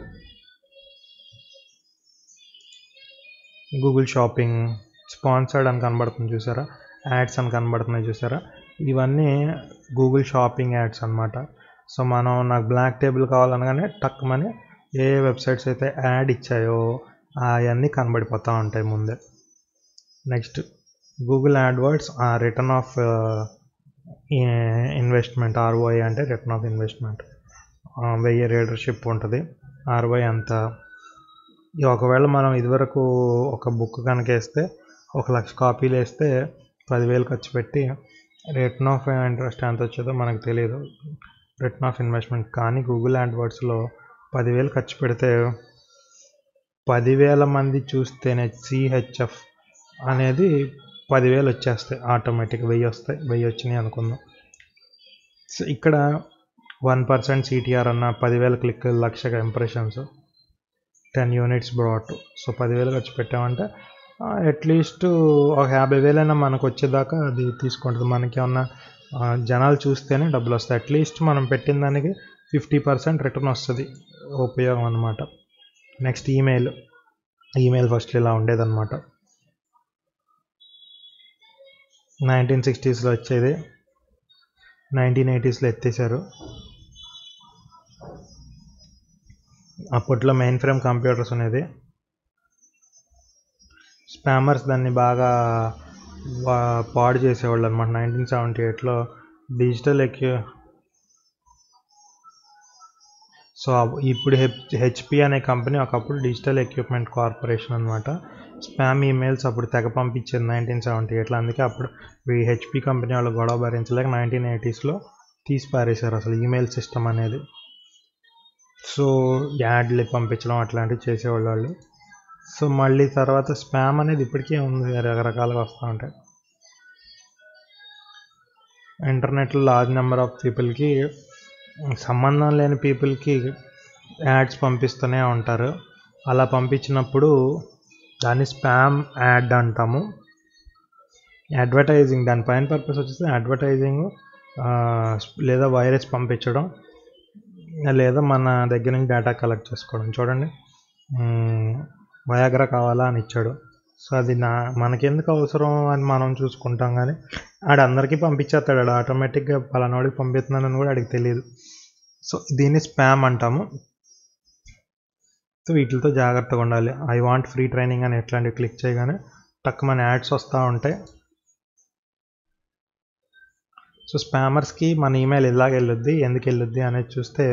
గూగుల్ షాపింగ్ స్పాన్సర్డ్ అని కనబడుతుంది చూసారా యాడ్స్ అని కనబడుతున్నాయి చూసారా ఇవన్నీ గూగుల్ షాపింగ్ యాడ్స్ అనమాట సో మనం నాకు బ్లాక్ టేబుల్ కావాలనగానే టక్మని ఏ వెబ్సైట్స్ అయితే యాడ్ ఇచ్చాయో అవన్నీ కనబడిపోతూ ఉంటాయి ముందే నెక్స్ట్ గూగుల్ యాడ్వర్డ్స్ ఆ రిటర్న్ ఆఫ్ ఇన్వెస్ట్మెంట్ ఆర్ఓఐ అంటే రిటర్న్ ఆఫ్ ఇన్వెస్ట్మెంట్ వెయ్యి రీడర్షిప్ ఉంటుంది ఆర్ఓఐ అంత ఒకవేళ మనం ఇదివరకు ఒక బుక్ కనుక వేస్తే ఒక లక్ష కాపీలు వేస్తే పదివేలు ఖర్చు పెట్టి రిటర్న్ ఆఫ్ ఇంట్రెస్ట్ ఎంత వచ్చేదో మనకు తెలియదు రిటర్న్ ఆఫ్ ఇన్వెస్ట్మెంట్ కానీ గూగుల్ యాడ్వర్డ్స్లో పదివేలు ఖర్చు పెడితే పదివేల మంది చూస్తేనే సిహెచ్ఎఫ్ అనేది పదివేలు వచ్చేస్తాయి ఆటోమేటిక్ వెయ్యి వస్తాయి వెయ్యి వచ్చినాయి అనుకుందాం సో ఇక్కడ వన్ పర్సెంట్ సిటిఆర్ అన్న పదివేల క్లిక్ లక్షగా ఇంప్రెషన్స్ టెన్ యూనిట్స్ బ్రాట్ సో పదివేలు ఖర్చు పెట్టామంటే అట్లీస్ట్ ఒక యాభై వేలైనా మనకు వచ్చేదాకా అది తీసుకుంటుంది మనకి ఏమన్నా జనాలు చూస్తేనే డబ్బులు వస్తాయి అట్లీస్ట్ మనం పెట్టిన దానికి ఫిఫ్టీ పర్సెంట్ రిటర్న్ వస్తుంది ఉపయోగం అనమాట నెక్స్ట్ ఈమెయిల్ ఈమెయిల్ ఫస్ట్ ఇలా ఉండేదన్నమాట నైన్టీన్ సిక్స్టీస్లో వచ్చేది నైన్టీన్ ఎయిటీస్లో ఎత్తేసారు అప్పట్లో మెయిన్ ఫ్రేమ్ కంప్యూటర్స్ అనేది స్పామర్స్ దాన్ని బాగా పాడు చేసేవాళ్ళు అనమాట నైన్టీన్ సెవెంటీ ఎయిట్లో డిజిటల్ ఎక్యూ సో ఇప్పుడు హెచ్ హెచ్పి అనే కంపెనీ ఒకప్పుడు డిజిటల్ ఎక్విప్మెంట్ కార్పొరేషన్ అనమాట స్పామ్ ఈమెయిల్స్ అప్పుడు తెగ పంపించేది నైన్టీన్ సెవెంటీ ఎయిట్లో అందుకే అప్పుడు ఈ హెచ్పి కంపెనీ వాళ్ళు గొడవ భరించలేక నైన్టీన్ ఎయిటీస్లో తీసి పారేశారు అసలు ఈమెయిల్ సిస్టమ్ అనేది సో యాడ్లు పంపించడం అట్లాంటివి చేసేవాళ్ళు వాళ్ళు సో మళ్ళీ తర్వాత స్పామ్ అనేది ఇప్పటికే ఉంది రకరకాలుగా వస్తూ ఉంటాయి ఇంటర్నెట్లో లార్జ్ నెంబర్ ఆఫ్ పీపుల్కి సంబంధం లేని పీపుల్కి యాడ్స్ పంపిస్తూనే ఉంటారు అలా పంపించినప్పుడు దాన్ని స్పామ్ యాడ్ అంటాము అడ్వర్టైజింగ్ దాని పైన పర్పస్ వచ్చేసి అడ్వర్టైజింగ్ లేదా వైరస్ పంపించడం లేదా మన దగ్గర నుంచి డేటా కలెక్ట్ చేసుకోవడం చూడండి వయాగ్రా కావాలా అని ఇచ్చాడు సో అది నా మనకెందుకు అవసరం అని మనం చూసుకుంటాం కానీ ఆడు అందరికీ పంపించేస్తాడు ఆడు ఆటోమేటిక్గా పలానాడికి పంపిస్తున్నానని కూడా ఆడికి తెలియదు సో దీన్ని స్పామ్ అంటాము సో వీటితో జాగ్రత్తగా ఉండాలి ఐ వాంట్ ఫ్రీ ట్రైనింగ్ అని ఎట్లాంటివి క్లిక్ చేయగానే టక్ మన యాడ్స్ వస్తూ ఉంటాయి సో స్పామర్స్కి మన ఈమెయిల్ ఎలాగ వెళ్ళొద్ది ఎందుకు వెళ్ళొద్ది అనేది చూస్తే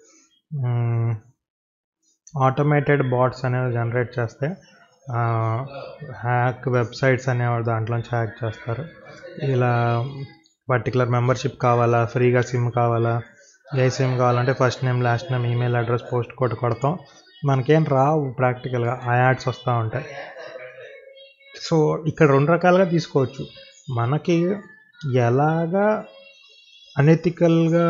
ఆటోమేటెడ్ బాట్స్ అనేవి జనరేట్ చేస్తే హ్యాక్ వెబ్సైట్స్ అనేవి దాంట్లోంచి హ్యాక్ చేస్తారు ఇలా పర్టికులర్ మెంబర్షిప్ కావాలా ఫ్రీగా సిమ్ కావాలా ఏ సిమ్ కావాలంటే first name last name email address post code కొడతాం మనకేం రావు ప్రాక్టికల్గా ఆ యాడ్స్ వస్తూ ఉంటాయి సో ఇక్కడ రెండు రకాలుగా తీసుకోవచ్చు మనకి ఎలాగా అనెతికల్గా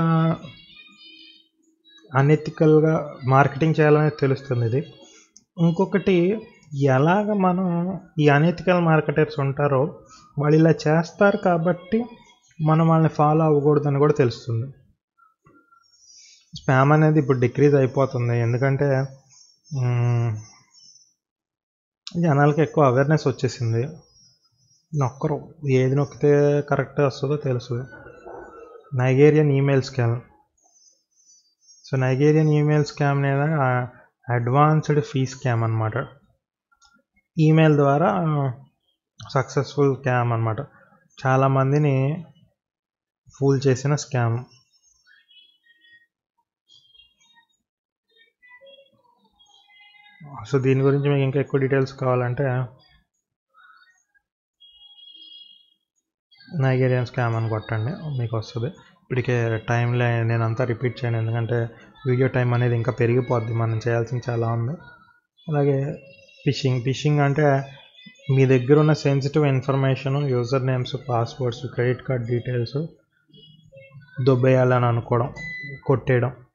అనెతికల్గా మార్కెటింగ్ చేయాలనేది తెలుస్తుంది ఇది ఇంకొకటి ఎలాగ మనం ఈ అనెతికల్ మార్కెటర్స్ ఉంటారో వాళ్ళు ఇలా చేస్తారు కాబట్టి మనం వాళ్ళని ఫాలో అవ్వకూడదని కూడా తెలుస్తుంది స్పామ్ అనేది ఇప్పుడు డిక్రీజ్ అయిపోతుంది ఎందుకంటే జనాలకి ఎక్కువ అవేర్నెస్ వచ్చేసింది నొక్కరు ఏది నొక్కితే కరెక్ట్ వస్తుందో తెలుసు Nigerian email scam so Nigerian email scam అనేది అడ్వాన్స్డ్ ఫీ స్కామ్ అనమాట ఈమెయిల్ ద్వారా సక్సెస్ఫుల్ స్కామ్ అనమాట చాలామందిని ఫూల్ చేసిన స్కామ్ సో దీని గురించి మీకు ఇంకా ఎక్కువ డీటెయిల్స్ కావాలంటే నైగేరియన్ స్కామ్ అని కొట్టండి మీకు వస్తుంది ఇప్పటికే టైంలో నేను అంతా రిపీట్ చేయను ఎందుకంటే వీడియో టైం అనేది ఇంకా పెరిగిపోద్ది మనం చేయాల్సింది చాలా ఉంది అలాగే ఫిషింగ్ ఫిషింగ్ అంటే మీ దగ్గర ఉన్న sensitive information user names passwords credit card details దొబ్బేయాలని అనుకోవడం కొట్టేయడం